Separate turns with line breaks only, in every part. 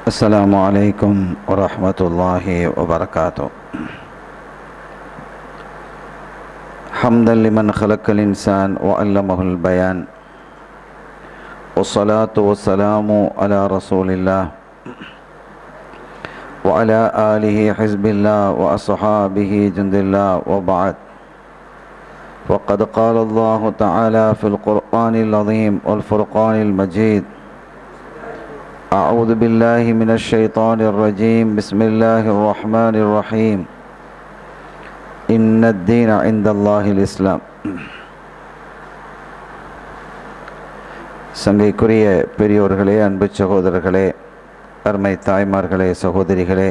السلام عليكم ورحمة الله وبركاته حمدا لمن خلق الإنسان وعلمه البيان والصلاة والسلام على رسول الله وعلى آله حزب الله وأصحابه جند الله وبعد وقد قال الله تعالى في القرآن العظيم والفرقان المجيد أعوذ بالله من الشيطان الرجيم بسم الله الرحمن الرحيم إن الدين عند الله الإسلام சங்கைக்குரிய பெரியோர்களே அன்பு சகோதரர்களே அருமை தாய்மார்களே சகோதரிகளே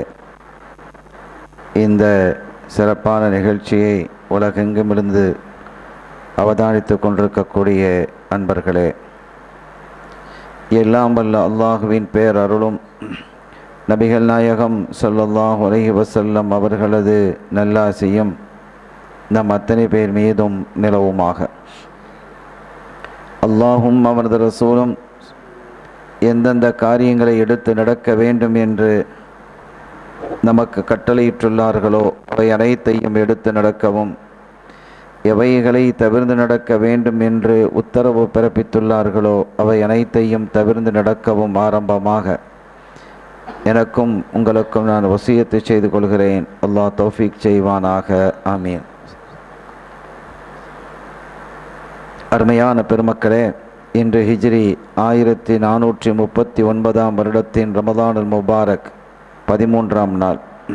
இந்த சிறப்பான நிகழ்ச்சியை உலகெங்குமிருந்து அவதானித்து கொண்டிருக்கக்கூடிய அன்பர்களே எல்லாம் வல்ல அல்லாஹுவின் பேரருளும் நபிகள் நாயகம் ஸல்லல்லாஹு அலைஹி வஸல்லம் அவர்களது நல்லாசியும் நம் அத்தனை பேர் மீதும் நிலவுமாக அல்லாஹும் அவரது ரசூலும் எந்தெந்த காரியங்களை எடுத்து நடக்க வேண்டும் என்று நமக்கு கட்டளையிட்டுள்ளார்களோ அவை அனைத்தையும் எடுத்து நடக்கவும் எவைகளை தவிர்ந்து நடக்க வேண்டும் என்று உத்தரவு பிறப்பித்துள்ளார்களோ அவை அனைத்தையும் தவிர்ந்து நடக்கவும் ஆரம்பமாக எனக்கும் உங்களுக்கும் நான் வசியத்தை செய்து கொள்கிறேன் அல்லாஹ் தௌஃபீக் செய்வானாக ஆமீன் அருமையான பெருமக்களே இன்று ஹிஜ்ரி ஆயிரத்தி நானூற்றி முப்பத்தி ஒன்பதாம் வருடத்தின் ரமதானுல் முபாரக் பதிமூன்றாம் நாள்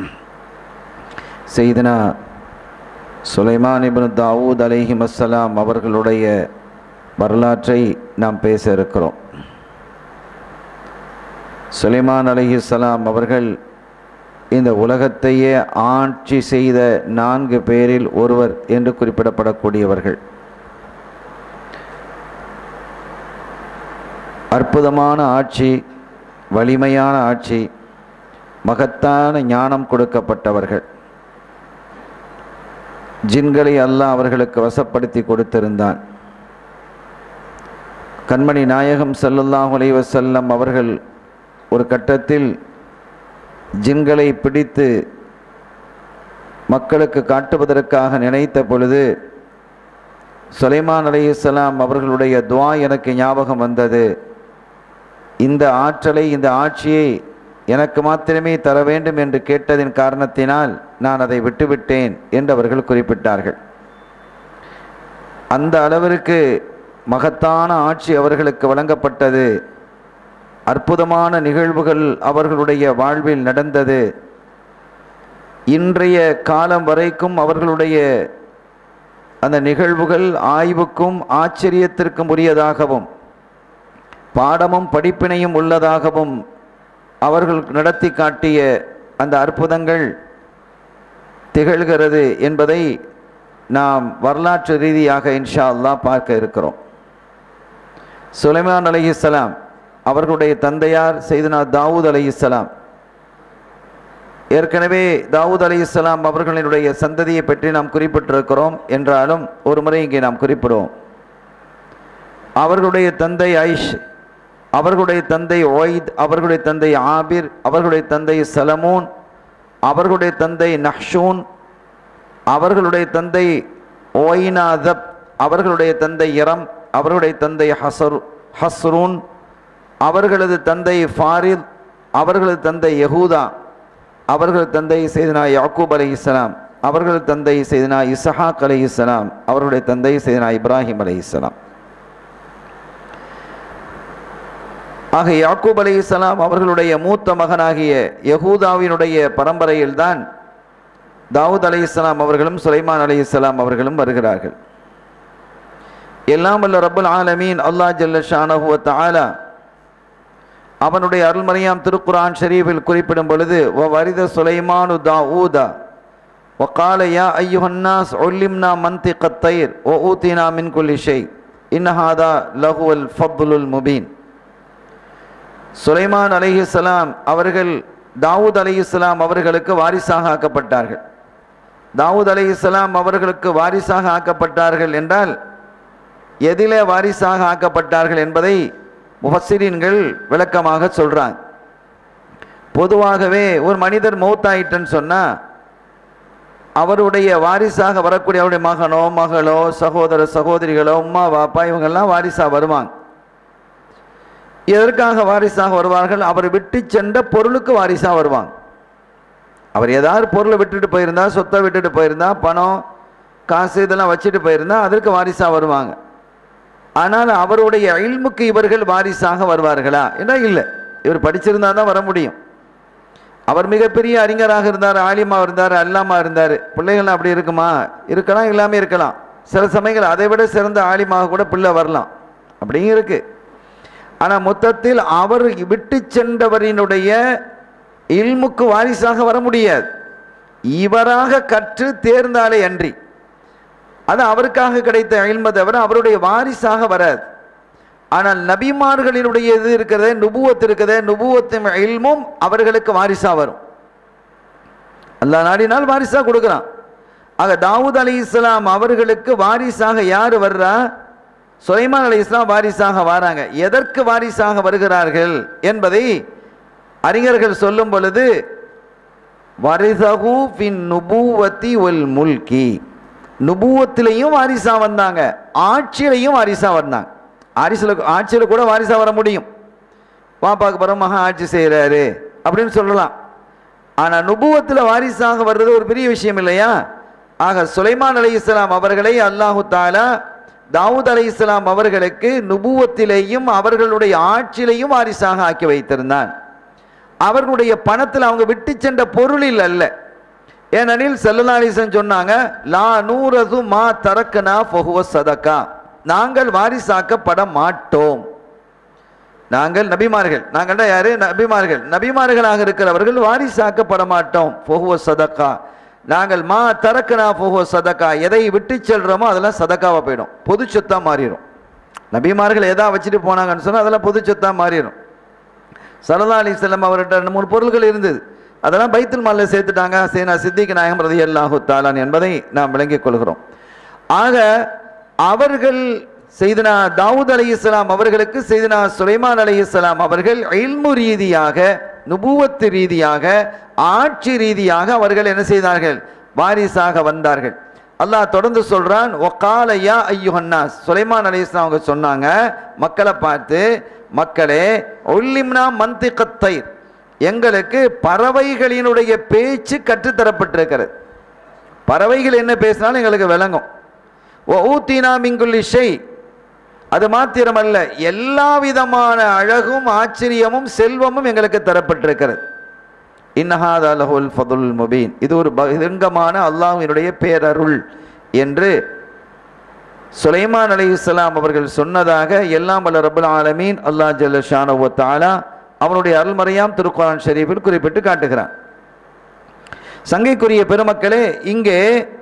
செய்தனா சுலைமான் இப்னு தாவூத் அலைஹிம் அஸ்ஸலாம் அவர்களுடைய வரலாற்றை நாம் பேச இருக்கிறோம் சுலைமான் அலைஹிஸ்ஸலாம் அவர்கள் இந்த உலகத்தையே ஆட்சி செய்த நான்கு பேரில் ஒருவர் என்று குறிப்பிடப்படக்கூடியவர்கள் அற்புதமான ஆட்சி வலிமையான ஆட்சி மகத்தான ஞானம் கொடுக்கப்பட்டவர்கள் ஜின்களை அல்லாஹ் அவர்களுக்கு வசப்படுத்தி கொடுத்திருந்தான் கண்மணி நாயகம் ஸல்லல்லாஹு அலைஹி வஸல்லம் அவர்கள் ஒரு கட்டத்தில் ஜின்களை பிடித்து மக்களுக்கு காட்டுவதற்காக நினைத்த பொழுது சுலைமான் அலைஹிஸ்ஸலாம் அவர்களுடைய துவா எனக்கு ஞாபகம் வந்தது இந்த ஆற்றலை இந்த ஆட்சியை எனக்கு மாத்திரமே தர வேண்டும் என்று கேட்டதின் காரணத்தினால் நான் அதை விட்டுவிட்டேன் என்று அவர்கள் குறிப்பிட்டார்கள் அந்த அளவிற்கு மகத்தான ஆட்சி அவர்களுக்கு வழங்கப்பட்டது அற்புதமான நிகழ்வுகள் அவர்களுடைய வாழ்வில் நடந்தது இன்றைய காலம் வரைக்கும் அவர்களுடைய அந்த நிகழ்வுகள் ஆய்வுக்கும் ஆச்சரியத்திற்கும் உரியதாகவும் பாடமும் படிப்பினையும் உள்ளதாகவும் அவர்கள் நடத்தி காட்டிய அந்த அற்புதங்கள் திகழ்கிறது என்பதை நாம் வரலாற்று ரீதியாக இன்ஷா அல்லாஹ் பார்க்க இருக்கிறோம் சுலைமான் அலைஹிஸ்ஸலாம் அவர்களுடைய தந்தையார் செய்தனா தாவூத் அலைஹிஸ்ஸலாம் ஏற்கனவே தாவூத் அலைஹிஸ்ஸலாம் அவர்களினுடைய சந்ததியை பற்றி நாம் குறிப்பிட்டிருக்கிறோம் என்றாலும் ஒரு முறை இங்கே நாம் குறிப்பிடுவோம் அவர்களுடைய தந்தை ஐஷ் அவர்களுடைய தந்தை ஒய்த் அவர்களுடைய தந்தை ஆபிர் அவர்களுடைய தந்தை சலமூன் அவர்களுடைய தந்தை நஹ்ஷூன் அவர்களுடைய தந்தை ஒய்னாதப் அவர்களுடைய தந்தை இரம் அவர்களுடைய தந்தை ஹசர் ஹஸ்ரூன் அவர்களது தந்தை ஃபாரித் அவர்களது தந்தை யஹூதா அவர்களது தந்தை செய்தனா யாக்கூப் அலி இஸ்லாம் அவர்களது தந்தை செய்தனா இசஹாக் அலி இஸ்லாம் அவர்களுடைய தந்தை செய்தனா இப்ராஹிம் அலி இஸ்லாம் ஆக யாக்கூப் அலி இஸ்லாம் அவர்களுடைய மூத்த மகனாகிய யகூதாவினுடைய பரம்பரையில்தான் தாவூத் அலி இஸ்லாம் அவர்களும் சுலைமான் அலி இஸ்லாம் அவர்களும் வருகிறார்கள் எல்லாம் வல்ல ரப்புல் ஆலமீன் அல்லாஹ் ஜல்ல ஷானஹுவ தஆலா அவனுடைய அருள்மறையாம் திருக்குரான் ஷரீஃபில் குறிப்பிடும் பொழுது வ வரித சுலைமானு தாவூதா وقال يا أيها الناس علمنا منطق الطير وأوتينا من كل شيء إن هذا لهو الفضل المبين சுலைமான் அலைஹிஸ்ஸலாம் அவர்கள் தாவூத் அலைஹிஸ்ஸலாம் அவர்களுக்கு வாரிசாக ஆக்கப்பட்டார்கள் தாவூத் அலைஹிஸ்ஸலாம் அவர்களுக்கு வாரிசாக ஆக்கப்பட்டார்கள் என்றால் எதிலே வாரிசாக ஆக்கப்பட்டார்கள் என்பதை முஃபஸ்ஸிரீன்கள் விளக்கமாக சொல்றாங்க பொதுவாகவே ஒரு மனிதர் மௌத்தாயிட்டன்னு சொன்னால் அவருடைய வாரிசாக வரக்கூடிய அவருடைய மகனோ மகளோ சகோதர சகோதரிகளோ அம்மா பாப்பா இவங்கெல்லாம் வாரிசாக வருவாங்க எதற்காக வாரிசாக வருவார்கள் அவர் விட்டு சென்ற பொருளுக்கு வாரிசாக வருவாங்க அவர் ஏதாவது பொருளை விட்டுட்டு போயிருந்தா சொத்தை விட்டுட்டு போயிருந்தா பணம் காசு இதெல்லாம் வச்சுட்டு போயிருந்தா அதற்கு வாரிசாக வருவாங்க ஆனால் அவருடைய இல்முக்கு இவர்கள் வாரிசாக வருவார்களா என்ன இல்லை இவர் படிச்சிருந்தா தான் வர முடியும் அவர் மிகப்பெரிய அறிஞராக இருந்தார் ஆலிமா இருந்தார் அல்லாமா இருந்தார் பிள்ளைகள் அப்படி இருக்குமா இருக்கலாம் இல்லாமல் இருக்கலாம் சில சமயங்கள் அதை விட சிறந்த ஆலிமாக கூட பிள்ளை வரலாம் அப்படியும் இருக்கு ஆனால் மொத்தத்தில் அவர் விட்டு சென்றவரினுடைய இல்முக்கு வாரிசாக வர முடியாது இவராக கற்று தேர்ந்தாலே அன்றி அது அவருக்காக கிடைத்த இல்ம தவிர அவருடைய வாரிசாக வராது ஆனால் நபிமார்களினுடைய இது இருக்கிறதே நுபுவத் இருக்கிறதே நுபுவத்தும் இல்மும் அவர்களுக்கு வாரிசா வரும் அல்லா நாடினால் வாரிசா கொடுக்குறான் ஆக தாவூத் அலி இஸ்லாம் அவர்களுக்கு வாரிசாக யார் வர்றா சுலைமான் அலி இஸ்லாம் வாரிசாக வராங்க எதற்கு வாரிசாக வருகிறார்கள் என்பதை அறிஞர்கள் சொல்லும் பொழுது வரிசகு பின் நுபுவத்தி ஒல் முல்கி நுபுவத்திலையும் வாரிசா வந்தாங்க ஆட்சியிலையும் வாரிசா வந்தாங்க ஆரிசில் ஆட்சியில் கூட வாரிசாக வர முடியும் பாப்பாக்கு பிறகு மகா ஆட்சி செய்கிறாரு அப்படின்னு சொல்லலாம் ஆனால் நுபுவத்தில் வாரிசாக வர்றது ஒரு பெரிய விஷயம் இல்லையா ஆக சுலைமான் அலி இஸ்லாம் அவர்களை அல்லாஹு தாலா தாவூத் அலி இஸ்லாம் அவர்களுக்கு நுபுவத்திலேயும் அவர்களுடைய ஆட்சியிலையும் வாரிசாக ஆக்கி வைத்திருந்தான் அவர்களுடைய பணத்தில் அவங்க விட்டு சென்ற பொருளில் அல்ல ஏனெனில் செல்லலாலிசன் சொன்னாங்க லா நூறது மா தரக்கனா ஃபொஹுவ சதக்கா நாங்கள் வாரிசாக்கப்பட மாட்டோம் நாங்கள் நபிமார்கள் நாங்கள்டா யாரு நபிமார்கள் நபிமார்களாக இருக்கிறவர்கள் வாரிசாக்கப்பட மாட்டோம் ஃபொஹுவ சதக்கா நாங்கள் மா தரக்கனா ஃபொஹுவ சதக்கா எதை விட்டு செல்றோமோ அதெல்லாம் சதக்காவாக போயிடும் பொது சொத்தாக மாறிடும் நபிமார்கள் எதா வச்சுட்டு போனாங்கன்னு சொன்னால் அதெல்லாம் பொது சொத்தாக மாறிடும் சரதா அலி செல்லம் அவர்கிட்ட ரெண்டு மூணு பொருள்கள் இருந்தது அதெல்லாம் பைத்துல் மாலில் சேர்த்துட்டாங்க சேனா சித்திக் நாயகம் ரதி அல்லாஹு தாலான் என்பதை நாம் விளங்கிக் கொள்கிறோம் ஆக அவர்கள் செய்தனா தாவூத் அலி இஸ்லாம் அவர்களுக்கு செய்தனா சுலைமான் அலி இஸ்லாம் அவர்கள் இல்மு ரீதியாக நுபுவத்து ரீதியாக ஆட்சி ரீதியாக அவர்கள் என்ன செய்தார்கள் வாரிசாக வந்தார்கள் அல்லாஹ் தொடர்ந்து சொல்றான் ஒக்காலையா ஐயுஹன்னாஸ் சுலைமான் அலி இஸ்லாம் அவங்க சொன்னாங்க மக்களை பார்த்து மக்களே ஒல்லிம்னா மந்திகத்தை எங்களுக்கு பறவைகளினுடைய பேச்சு கற்றுத்தரப்பட்டிருக்கிறது பறவைகள் என்ன பேசினாலும் எங்களுக்கு விளங்கும் ஓ ஊத்தினா மிங்குல்லி ஷெய் அது மாத்திரமல்ல எல்லா விதமான அழகும் ஆச்சரியமும் செல்வமும் எங்களுக்கு தரப்பட்டிருக்கிறது இன்னஹாத் அலஹுல் ஃபதுல் முபீன் இது ஒரு பகிரங்கமான அல்லாஹ்வினுடைய பேரருள் என்று சுலைமான் அலி இஸ்லாம் அவர்கள் சொன்னதாக எல்லாம் வல்ல ரபுல் ஆலமீன் அல்லாஹ் ஜல்ல ஷானு தாலா அவனுடைய அருள்மறையாம் திருக்குரான் ஷரீஃபில் குறிப்பிட்டு காட்டுகிறான் சங்கைக்குரிய பெருமக்களே இங்கே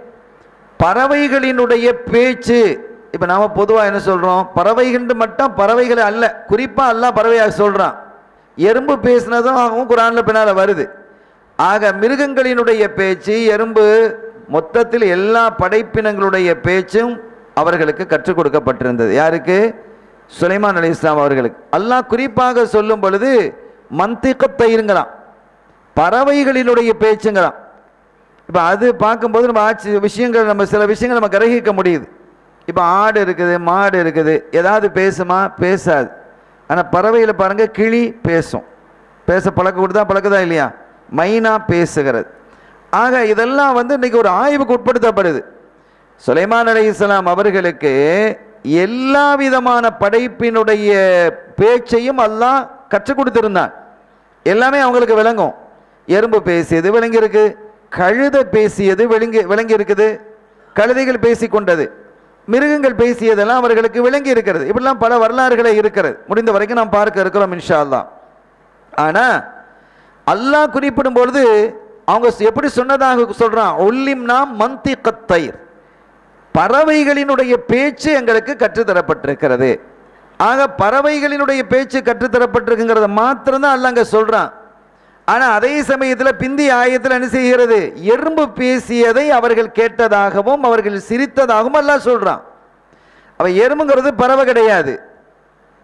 பறவைகளினுடைய பேச்சு இப்போ நாம் பொதுவாக என்ன சொல்கிறோம் பறவைகள் மட்டும் பறவைகளை அல்ல குறிப்பாக அல்லாஹ் பறவையாக சொல்கிறான் எறும்பு பேசினதும் ஆகவும் குரானில் பின்னால் வருது ஆக மிருகங்களினுடைய பேச்சு எறும்பு மொத்தத்தில் எல்லா படைப்பினங்களுடைய பேச்சும் அவர்களுக்கு கற்றுக் கொடுக்கப்பட்டிருந்தது யாருக்கு சுலைமான் அலி இஸ்லாம் அவர்களுக்கு அல்லாஹ் குறிப்பாக சொல்லும் பொழுது மந்திகத்தை இருங்களாம் பறவைகளினுடைய பேச்சுங்களாம் இப்போ அது பார்க்கும்போது நம்ம ஆட்சி விஷயங்கள் நம்ம சில விஷயங்கள் நம்ம கிரகிக்க முடியுது இப்போ ஆடு இருக்குது மாடு இருக்குது ஏதாவது பேசுமா பேசாது ஆனால் பறவையில் பாருங்கள் கிளி பேசும் பேச பழக்க கொடுத்தா பழக்குதா இல்லையா மைனா பேசுகிறது ஆக இதெல்லாம் வந்து இன்னைக்கு ஒரு ஆய்வுக்கு உட்படுத்தப்படுது சுலைமான் அலி இஸ்லாம் அவர்களுக்கு எல்லா விதமான படைப்பினுடைய பேச்சையும் அல்லாஹ் கற்றுக் கொடுத்திருந்தான் எல்லாமே அவங்களுக்கு விளங்கும் எறும்பு பேசியது விளங்கியிருக்கு கழுதை பேசியது விளங்கி விளங்கி இருக்குது கழுதைகள் பேசி கொண்டது மிருகங்கள் பேசியதெல்லாம் அவர்களுக்கு விளங்கி இருக்கிறது இப்படிலாம் பல வரலாறுகளே இருக்கிறது முடிந்த வரைக்கும் நாம் பார்க்க இருக்கிறோம் இன்ஷா அல்லாஹ் ஆனால் அல்லாஹ் குறிப்பிடும் பொழுது அவங்க எப்படி சொன்னதாக சொல்றான் ஒல்லிம்னா மந்தி கத்தயிர் பறவைகளினுடைய பேச்சு எங்களுக்கு கற்றுத்தரப்பட்டிருக்கிறது ஆக பறவைகளினுடைய பேச்சு கற்றுத்தரப்பட்டிருக்குங்கிறத மாத்திரம்தான் அல்ல அங்கே சொல்றான் ஆனால் அதே சமயத்தில் பிந்தி ஆயத்தில் என்ன செய்கிறது எறும்பு பேசியதை அவர்கள் கேட்டதாகவும் அவர்கள் சிரித்ததாகவும் அல்லாஹ் சொல்றான் அவ எறும்புங்கிறது பறவை கிடையாது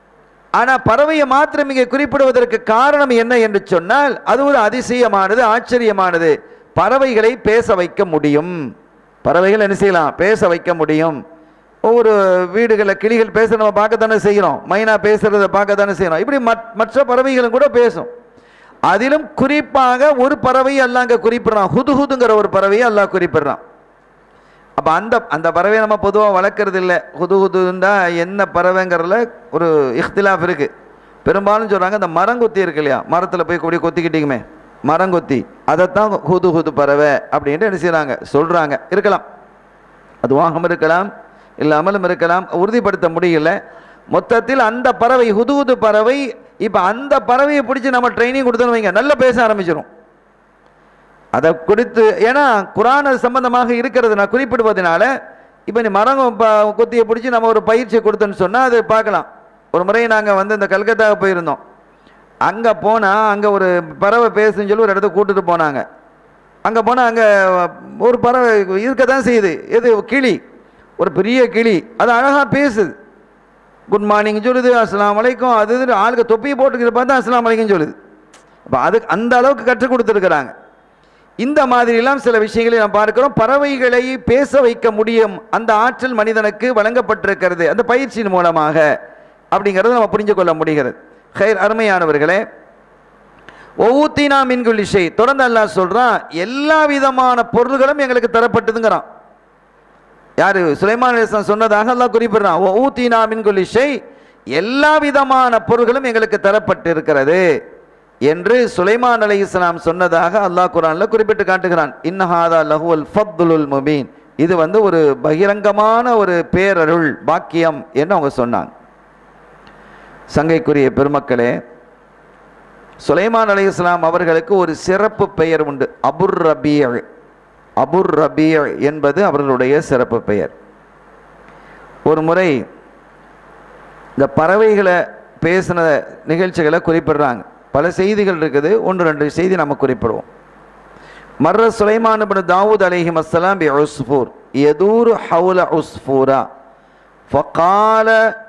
ஆனால் பறவையை மாத்திரம் இங்கே குறிப்பிடுவதற்கு காரணம் என்ன என்று சொன்னால் அது ஒரு அதிசயமானது ஆச்சரியமானது பறவைகளை பேச வைக்க முடியும் பறவைகள் என்ன செய்யலாம் பேச வைக்க முடியும் ஒவ்வொரு வீடுகளில் கிளிகள் பேச நம்ம பார்க்க தானே செய்கிறோம் மைனா பேசுறத பார்க்க தானே செய்கிறோம் இப்படி மற்- மற்ற பறவைகளும் கூட பேசும் அதிலும் குறிப்பாக ஒரு பறவை அல்லாஹ் அங்கே குறிப்பிடுறான் ஹுதுஹுதுங்கிற ஒரு பறவையை அல்லாஹ் குறிப்பிடுறான் அப்போ அந்த அந்த பறவையை நம்ம பொதுவாக வளர்க்குறது இல்லை ஹுது ஹுதுண்டா என்ன பறவைங்கிறதுல ஒரு இஃப்திலாஃப் இருக்குது பெரும்பாலும் சொல்கிறாங்க இந்த மரங்கொத்தி இருக்கு இல்லையா மரத்தில் போய் கூடிய கொத்திக்கிட்டீங்கமே மரங்கொத்தி அதைத்தான் ஹுது ஹுது பறவை அப்படின்ட்டு என்ன செய்கிறாங்க சொல்கிறாங்க இருக்கலாம் அதுவாகவும் இருக்கலாம் இல்லாமலும் இருக்கலாம் உறுதிப்படுத்த முடியல மொத்தத்தில் அந்த பறவை ஹுதுஹுது பறவை இப்போ அந்த பறவையை பிடிச்சி நம்ம ட்ரைனிங் கொடுத்தோன்னு வைங்க நல்லா பேச ஆரம்பிச்சிடும் அதை கொடுத்து ஏன்னா குரான் அது சம்பந்தமாக இருக்கிறது நான் குறிப்பிடுவதனால இப்போ நீ மரம் ப- கொத்தியை பிடிச்சி நம்ம ஒரு பயிற்சி கொடுத்தோன்னு சொன்னால் அது பார்க்கலாம் ஒரு முறை நாங்கள் வந்து இந்த கல்கத்தாவுக்கு போயிருந்தோம் அங்கே போனால் அங்கே ஒரு பறவை பேசுன்னு சொல்லி ஒரு இடத்துக்கு கூட்டிட்டு போனாங்க அங்கே போனால் அங்கே ஒரு பறவை இருக்க தான் செய்யுது எது கிளி ஒரு பெரிய கிளி அது அழகாக பேசுது குட் மார்னிங் சொல்லுது அஸ்ஸலாமு அலைக்கும் அது இது ஆளுக்கு தொப்பியை போட்டுக்கிற பார்த்தா அஸ்ஸலாமு அலைக்கும் சொல்லுது அப்போ அதுக்கு அந்த அளவுக்கு கற்றுக் கொடுத்துருக்குறாங்க இந்த மாதிரிலாம் சில விஷயங்களை நாம் பார்க்கிறோம் பறவைகளை பேச வைக்க முடியும் அந்த ஆற்றல் மனிதனுக்கு வழங்கப்பட்டிருக்கிறது அந்த பயிற்சியின் மூலமாக அப்படிங்கிறத நம்ம புரிஞ்சு கொள்ள முடிகிறது ஹைர் அருமையானவர்களே ஒவ்வொத்தினா மின்குள் இசை தொடர்ந்து அல்லாஹ் சொல்றான் எல்லா விதமான பொருள்களும் எங்களுக்கு தரப்பட்டதுங்கிறான் யாரு சுலைமான் அலிஸ்லாம் சொன்னதாக அல்லாஹ் குறிப்பிடுறான் ஊத்தினா மின்குல் இசை எல்லா விதமான பொருள்களும் எங்களுக்கு தரப்பட்டிருக்கிறது என்று சுலைமான் அலை இஸ்லாம் சொன்னதாக அல்லாஹ் குரான்ல குறிப்பிட்டு காட்டுகிறான் இன்னஹாதா லஹுவல் ஃபத்துலுல் முபீன் இது வந்து ஒரு பகிரங்கமான ஒரு பேரருள் பாக்கியம் என்று அவங்க சொன்னாங்க சங்கைக்குரிய பெருமக்களே சுலைமான் அலை இஸ்லாம் அவர்களுக்கு ஒரு சிறப்பு பெயர் உண்டு அபுர் ரபியல் அபுர் ரபிய என்பது அவர்களுடைய சிறப்பு பெயர் ஒரு முறை இந்த பறவைகளை பேசின நிகழ்ச்சிகளை குறிப்பிடுறாங்க பல செய்திகள் இருக்குது ஒன்று ரெண்டு செய்தி நம்ம குறிப்பிடுவோம் மர்ர சுலைமான் பின் தாவூத் அலைஹி அஸ்ஸலாம் பி உஸ்ஃபூர் யதூர் ஹவுல உஸ்ஃபூரா ஃபகால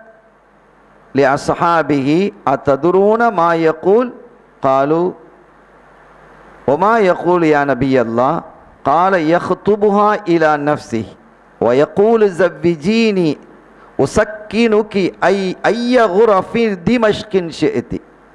لأصحابه أتدرون ما يقول قالوا وما يقول يا نبي الله قال يخطبها إلى نفسه ويقول زوجيني أسكنك أي أي غرف دمشق شئت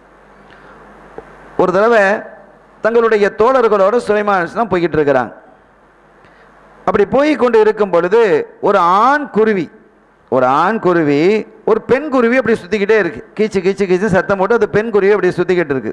ஒரு தடவை தங்களுடைய தோழர்களோட சுலைமான் போய்கிட்டு இருக்கிறாங்க அப்படி போய் கொண்டு இருக்கும் பொழுது ஒரு ஆண் குருவி ஒரு ஆண் குருவி ஒரு பெண் குருவி அப்படி சுற்றிக்கிட்டே இருக்கு கீச்சு கீச்சு கீச்சு சத்தம் போட்டு அது பெண் குருவி அப்படி சுற்றிக்கிட்டு இருக்கு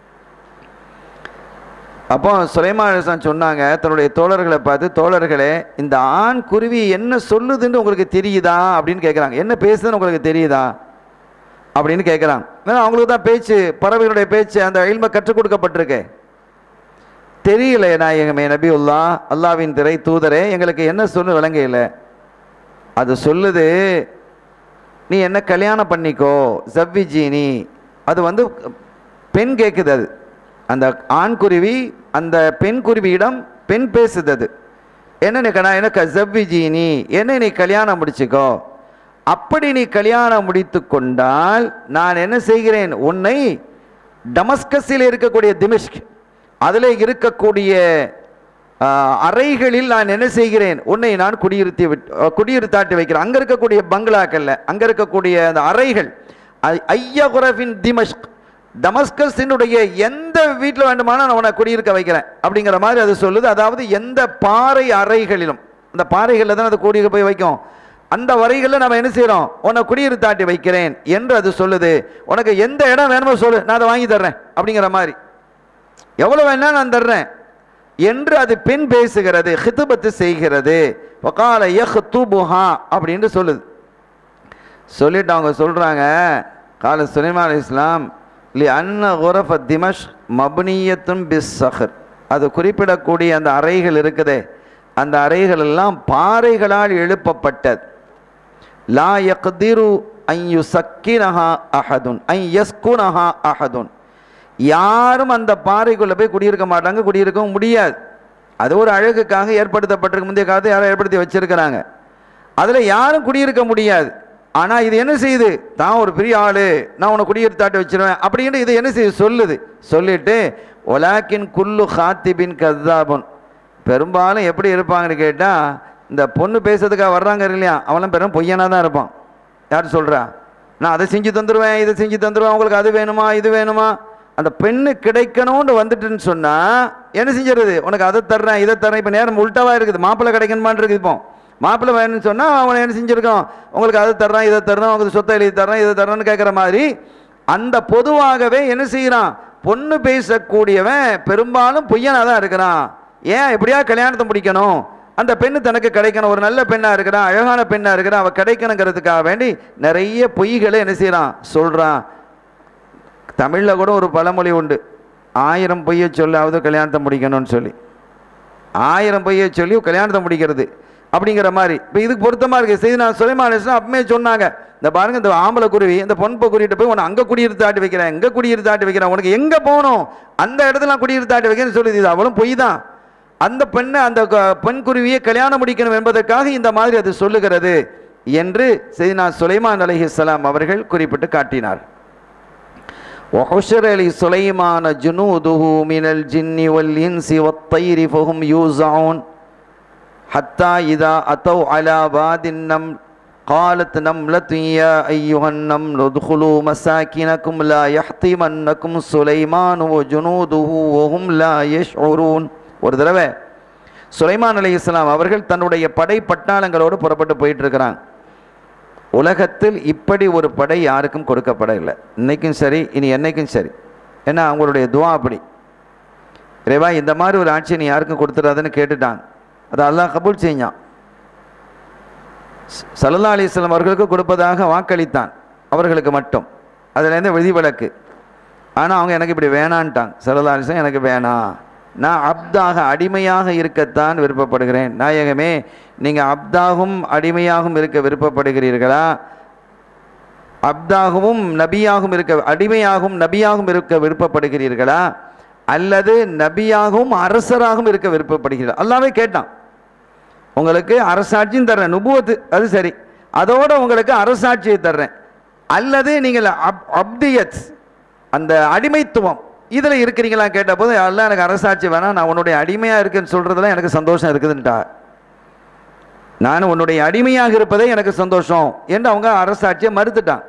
அப்போ சுலைமான் சொன்னாங்க தன்னுடைய தோழர்களை பார்த்து தோழர்களே இந்த ஆண் குருவி என்ன சொல்லுதுன்னு உங்களுக்கு தெரியுதா அப்படின்னு கேட்குறாங்க என்ன பேசுதுன்னு உங்களுக்கு தெரியுதா அப்படின்னு கேட்குறாங்க ஏன்னா அவங்களுக்கு தான் பேச்சு பறவைகளுடைய பேச்சு அந்த இல்ம கற்றுக் கொடுக்கப்பட்டிருக்கு தெரியல நாயகமே நபி உல்லா அல்லாவின் திரை தூதரே எங்களுக்கு என்ன சொல்லு விளங்கையில் அது சொல்லுது நீ என்ன கல்யாணம் பண்ணிக்கோ ஜவ்விஜீனி அது வந்து பெண் கேட்குது அது அந்த ஆண் குருவி அந்த பெண் குருவியிடம் பெண் பேசுது அது என்ன நீ கணா எனக்கு ஜவ்விஜீனி என்ன நீ கல்யாணம் முடிச்சுக்கோ அப்படி நீ கல்யாணம் முடித்து கொண்டால் நான் என்ன செய்கிறேன் உன்னை டமஸ்கஸில் இருக்கக்கூடிய திமிஷ்க் அதில் இருக்கக்கூடிய ஆ, அறைகளில் நான் என்ன செய்கிறேன் உன்னை நான் குடியிருத்தி விட் அ, குடியிருத்தாட்டி வைக்கிறேன் அங்கே இருக்கக்கூடிய பங்களாக்கல்ல அங்கே இருக்கக்கூடிய அந்த அறைகள் ஐ- ஐயகுரஃபின் திமஷ்க் டமஸ்கஸினுடைய எந்த வீட்டில் வேண்டுமானால் நான் உன்னை குடியிருக்க வைக்கிறேன் அப்படிங்கிற மாதிரி அது சொல்லுது அதாவது எந்த பாறை அறைகளிலும் அந்த பாறைகளில் தான் அது குடியிருக்க போய் வைக்கும் அந்த வரைகளில் நம்ம என்ன செய்கிறோம் உன்னை குடியிருத்தாட்டி வைக்கிறேன் என்று அது சொல்லுது உனக்கு எந்த இடம் வேணுமோ சொல்லு நான் அதை வாங்கி தர்றேன் அப்படிங்கிற மாதிரி எவ்வளோ வேணா நான் தர்றேன் என்று அது பெண் பேசுகிறது ஹிதுபத்து செய்கிறது வகால யஹ்துபுஹா அப்படின்னு சொல்லுது சொல்லிட்டு அவங்க சொல்கிறாங்க கால சுலைமான் அலி இஸ்லாம் லி அன்ன குரஃப திமஷ் மப்னியத்தும் பிஸ் சஹர் அது குறிப்பிடக்கூடிய அந்த அறைகள் இருக்குதே அந்த அறைகள் எல்லாம் பாறைகளால் எழுப்பப்பட்டது லா யக்திரு ஐ யுசக்கினஹா அஹதுன் ஐ யஸ்குனஹா அஹதுன் யாரும் அந்த பாறைக்குள்ளே போய் குடியிருக்க மாட்டாங்க குடியிருக்கவும் முடியாது அது ஒரு அழகுக்காக ஏற்படுத்தப்பட்டிருக்கு முந்தைய காலத்தை யாரும் ஏற்படுத்தி வச்சிருக்கிறாங்க அதில் யாரும் குடியிருக்க முடியாது ஆனால் இது என்ன செய்யுது தான் ஒரு பெரிய ஆளு நான் உன்னை குடியிருத்தாட்டி வச்சிருவேன் அப்படின்னு இது என்ன செய்யுது சொல்லுது சொல்லிட்டு ஒலாக்கின் குல்லு ஹாத்திபின் கத்தாபுன் பெரும்பாலும் எப்படி இருப்பாங்கன்னு கேட்டால் இந்த பொண்ணு பேசுறதுக்காக வர்றாங்க இல்லையா அவனும் பெரும் பொய்யனாக தான் இருப்பான் யார் சொல்கிறா நான் அதை செஞ்சு தந்துடுவேன் இதை செஞ்சு தந்துடுவேன் உங்களுக்கு அது வேணுமா இது வேணுமா அந்த பெண்ணு கிடைக்கணும்னு வந்துட்டுன்னு சொன்னால் என்ன செஞ்சிருது உனக்கு அதை தர்றேன் இதை தர்றேன் இப்போ நேரம் உள்டாவாக இருக்குது மாப்பிள்ளை கிடைக்கணுமான்னு இருக்குது இப்போ மாப்பிள்ளை வேணும்னு சொன்னால் அவன் என்ன செஞ்சுருக்கான் உங்களுக்கு அதை தர்றேன் இதை தர்றேன் உங்களுக்கு சொத்தை எழுதி தர்றேன் இதை தர்றேன்னு கேட்குற மாதிரி அந்த பொதுவாகவே என்ன செய்கிறான் பொண்ணு பேசக்கூடியவன் பெரும்பாலும் பொய்யனாக தான் இருக்கிறான் ஏன் எப்படியா கல்யாணத்தை முடிக்கணும் அந்த பெண்ணு தனக்கு கிடைக்கணும் ஒரு நல்ல பெண்ணாக இருக்கிறான் அழகான பெண்ணாக இருக்கிறான் அவள் கிடைக்கணுங்கிறதுக்காக வேண்டி நிறைய பொய்களை என்ன செய்கிறான் சொல்கிறான் தமிழில் கூட ஒரு பழமொழி உண்டு ஆயிரம் பொய்யை சொல்லாவது கல்யாணத்தை முடிக்கணும்னு சொல்லி ஆயிரம் பொய்யை சொல்லி கல்யாணத்தை முடிக்கிறது அப்படிங்கிற மாதிரி இப்போ இதுக்கு பொருத்தமாக இருக்குது செய்தி நான் சுலைமான் அப்பமே சொன்னாங்க இந்த பாருங்க இந்த ஆம்பளை குருவி இந்த பொன்பை குருவிட்ட போய் உன்னை அங்கே குடியிருத்து ஆட்டி வைக்கிறேன் எங்கே குடியிருத்து ஆட்டி வைக்கிறேன் உனக்கு எங்கே போகணும் அந்த இடத்துல நான் குடியிருத்து ஆட்டி வைக்கிறேன்னு சொல்லுது இது அவளும் பொய் தான் அந்த பெண்ணை அந்த க- பெண் குருவியை கல்யாணம் முடிக்கணும் என்பதற்காக இந்த மாதிரி அது சொல்லுகிறது என்று செய்தினா சுலைமான் அலைஹிஸ்ஸலாம் அவர்கள் குறிப்பிட்டு காட்டினார் وحشر لسليمان جنوده من الجن والإنس والطير فهم يوزعون حتى إذا أتوا على واد النمل قالت نملة يا أيها النمل ادخلوا مساكنكم لا يحطمنكم سليمان وجنوده وهم لا يشعرون ஒரு தடவை சுலைமான் அலை இஸ்லாம் அவர்கள் தன்னுடைய படை பட்டாளங்களோடு புறப்பட்டு போயிட்டு இருக்கிறாங்க உலகத்தில் இப்படி ஒரு படை யாருக்கும் கொடுக்கப்படவில்லை இன்னைக்கும் சரி இனி என்னைக்கும் சரி ஏன்னா அவங்களுடைய துவா அப்படி இறைவா இந்த மாதிரி ஒரு ஆட்சி நீ யாருக்கும் கொடுத்துடாதுன்னு கேட்டுட்டாங்க அதை அல்லாஹ் கபூல் செஞ்சான் ச- சல்லல்லா அலிஸ்லாம் அவர்களுக்கு கொடுப்பதாக வாக்களித்தான் அவர்களுக்கு மட்டும் அதுலேருந்து விதிவிலக்கு ஆனால் அவங்க எனக்கு இப்படி வேணான்ட்டாங்க சல்லல்லா அலிஸ்லாம் எனக்கு வேணாம் நான் அப்தாக அடிமையாக இருக்கத்தான் விருப்பப்படுகிறேன் நாயகமே நீங்கள் அப்தாகவும் அடிமையாகவும் இருக்க விருப்பப்படுகிறீர்களா அப்தாகவும் நபியாகவும் இருக்க அடிமையாகவும் நபியாகவும் இருக்க விருப்பப்படுகிறீர்களா அல்லது நபியாகவும் அரசராகவும் இருக்க விருப்பப்படுகிறீர்கள் அல்லாவே கேட்டான் உங்களுக்கு அரசாட்சியும் தர்றேன் நுபுவத்து அது சரி அதோட உங்களுக்கு அரசாட்சியை தர்றேன் அல்லது நீங்கள் அப் அப்தியத் அந்த அடிமைத்துவம் இதில் இருக்கிறீங்களா கேட்டபோது எல்லாம் எனக்கு அரசாட்சி வேணாம் நான் உன்னுடைய அடிமையாக இருக்குன்னு சொல்கிறதுல எனக்கு சந்தோஷம் இருக்குதுன்ட்டா நான் உன்னுடைய அடிமையாக இருப்பதே எனக்கு சந்தோஷம் என்று அவங்க அரசாட்சியை மறுத்துட்டான்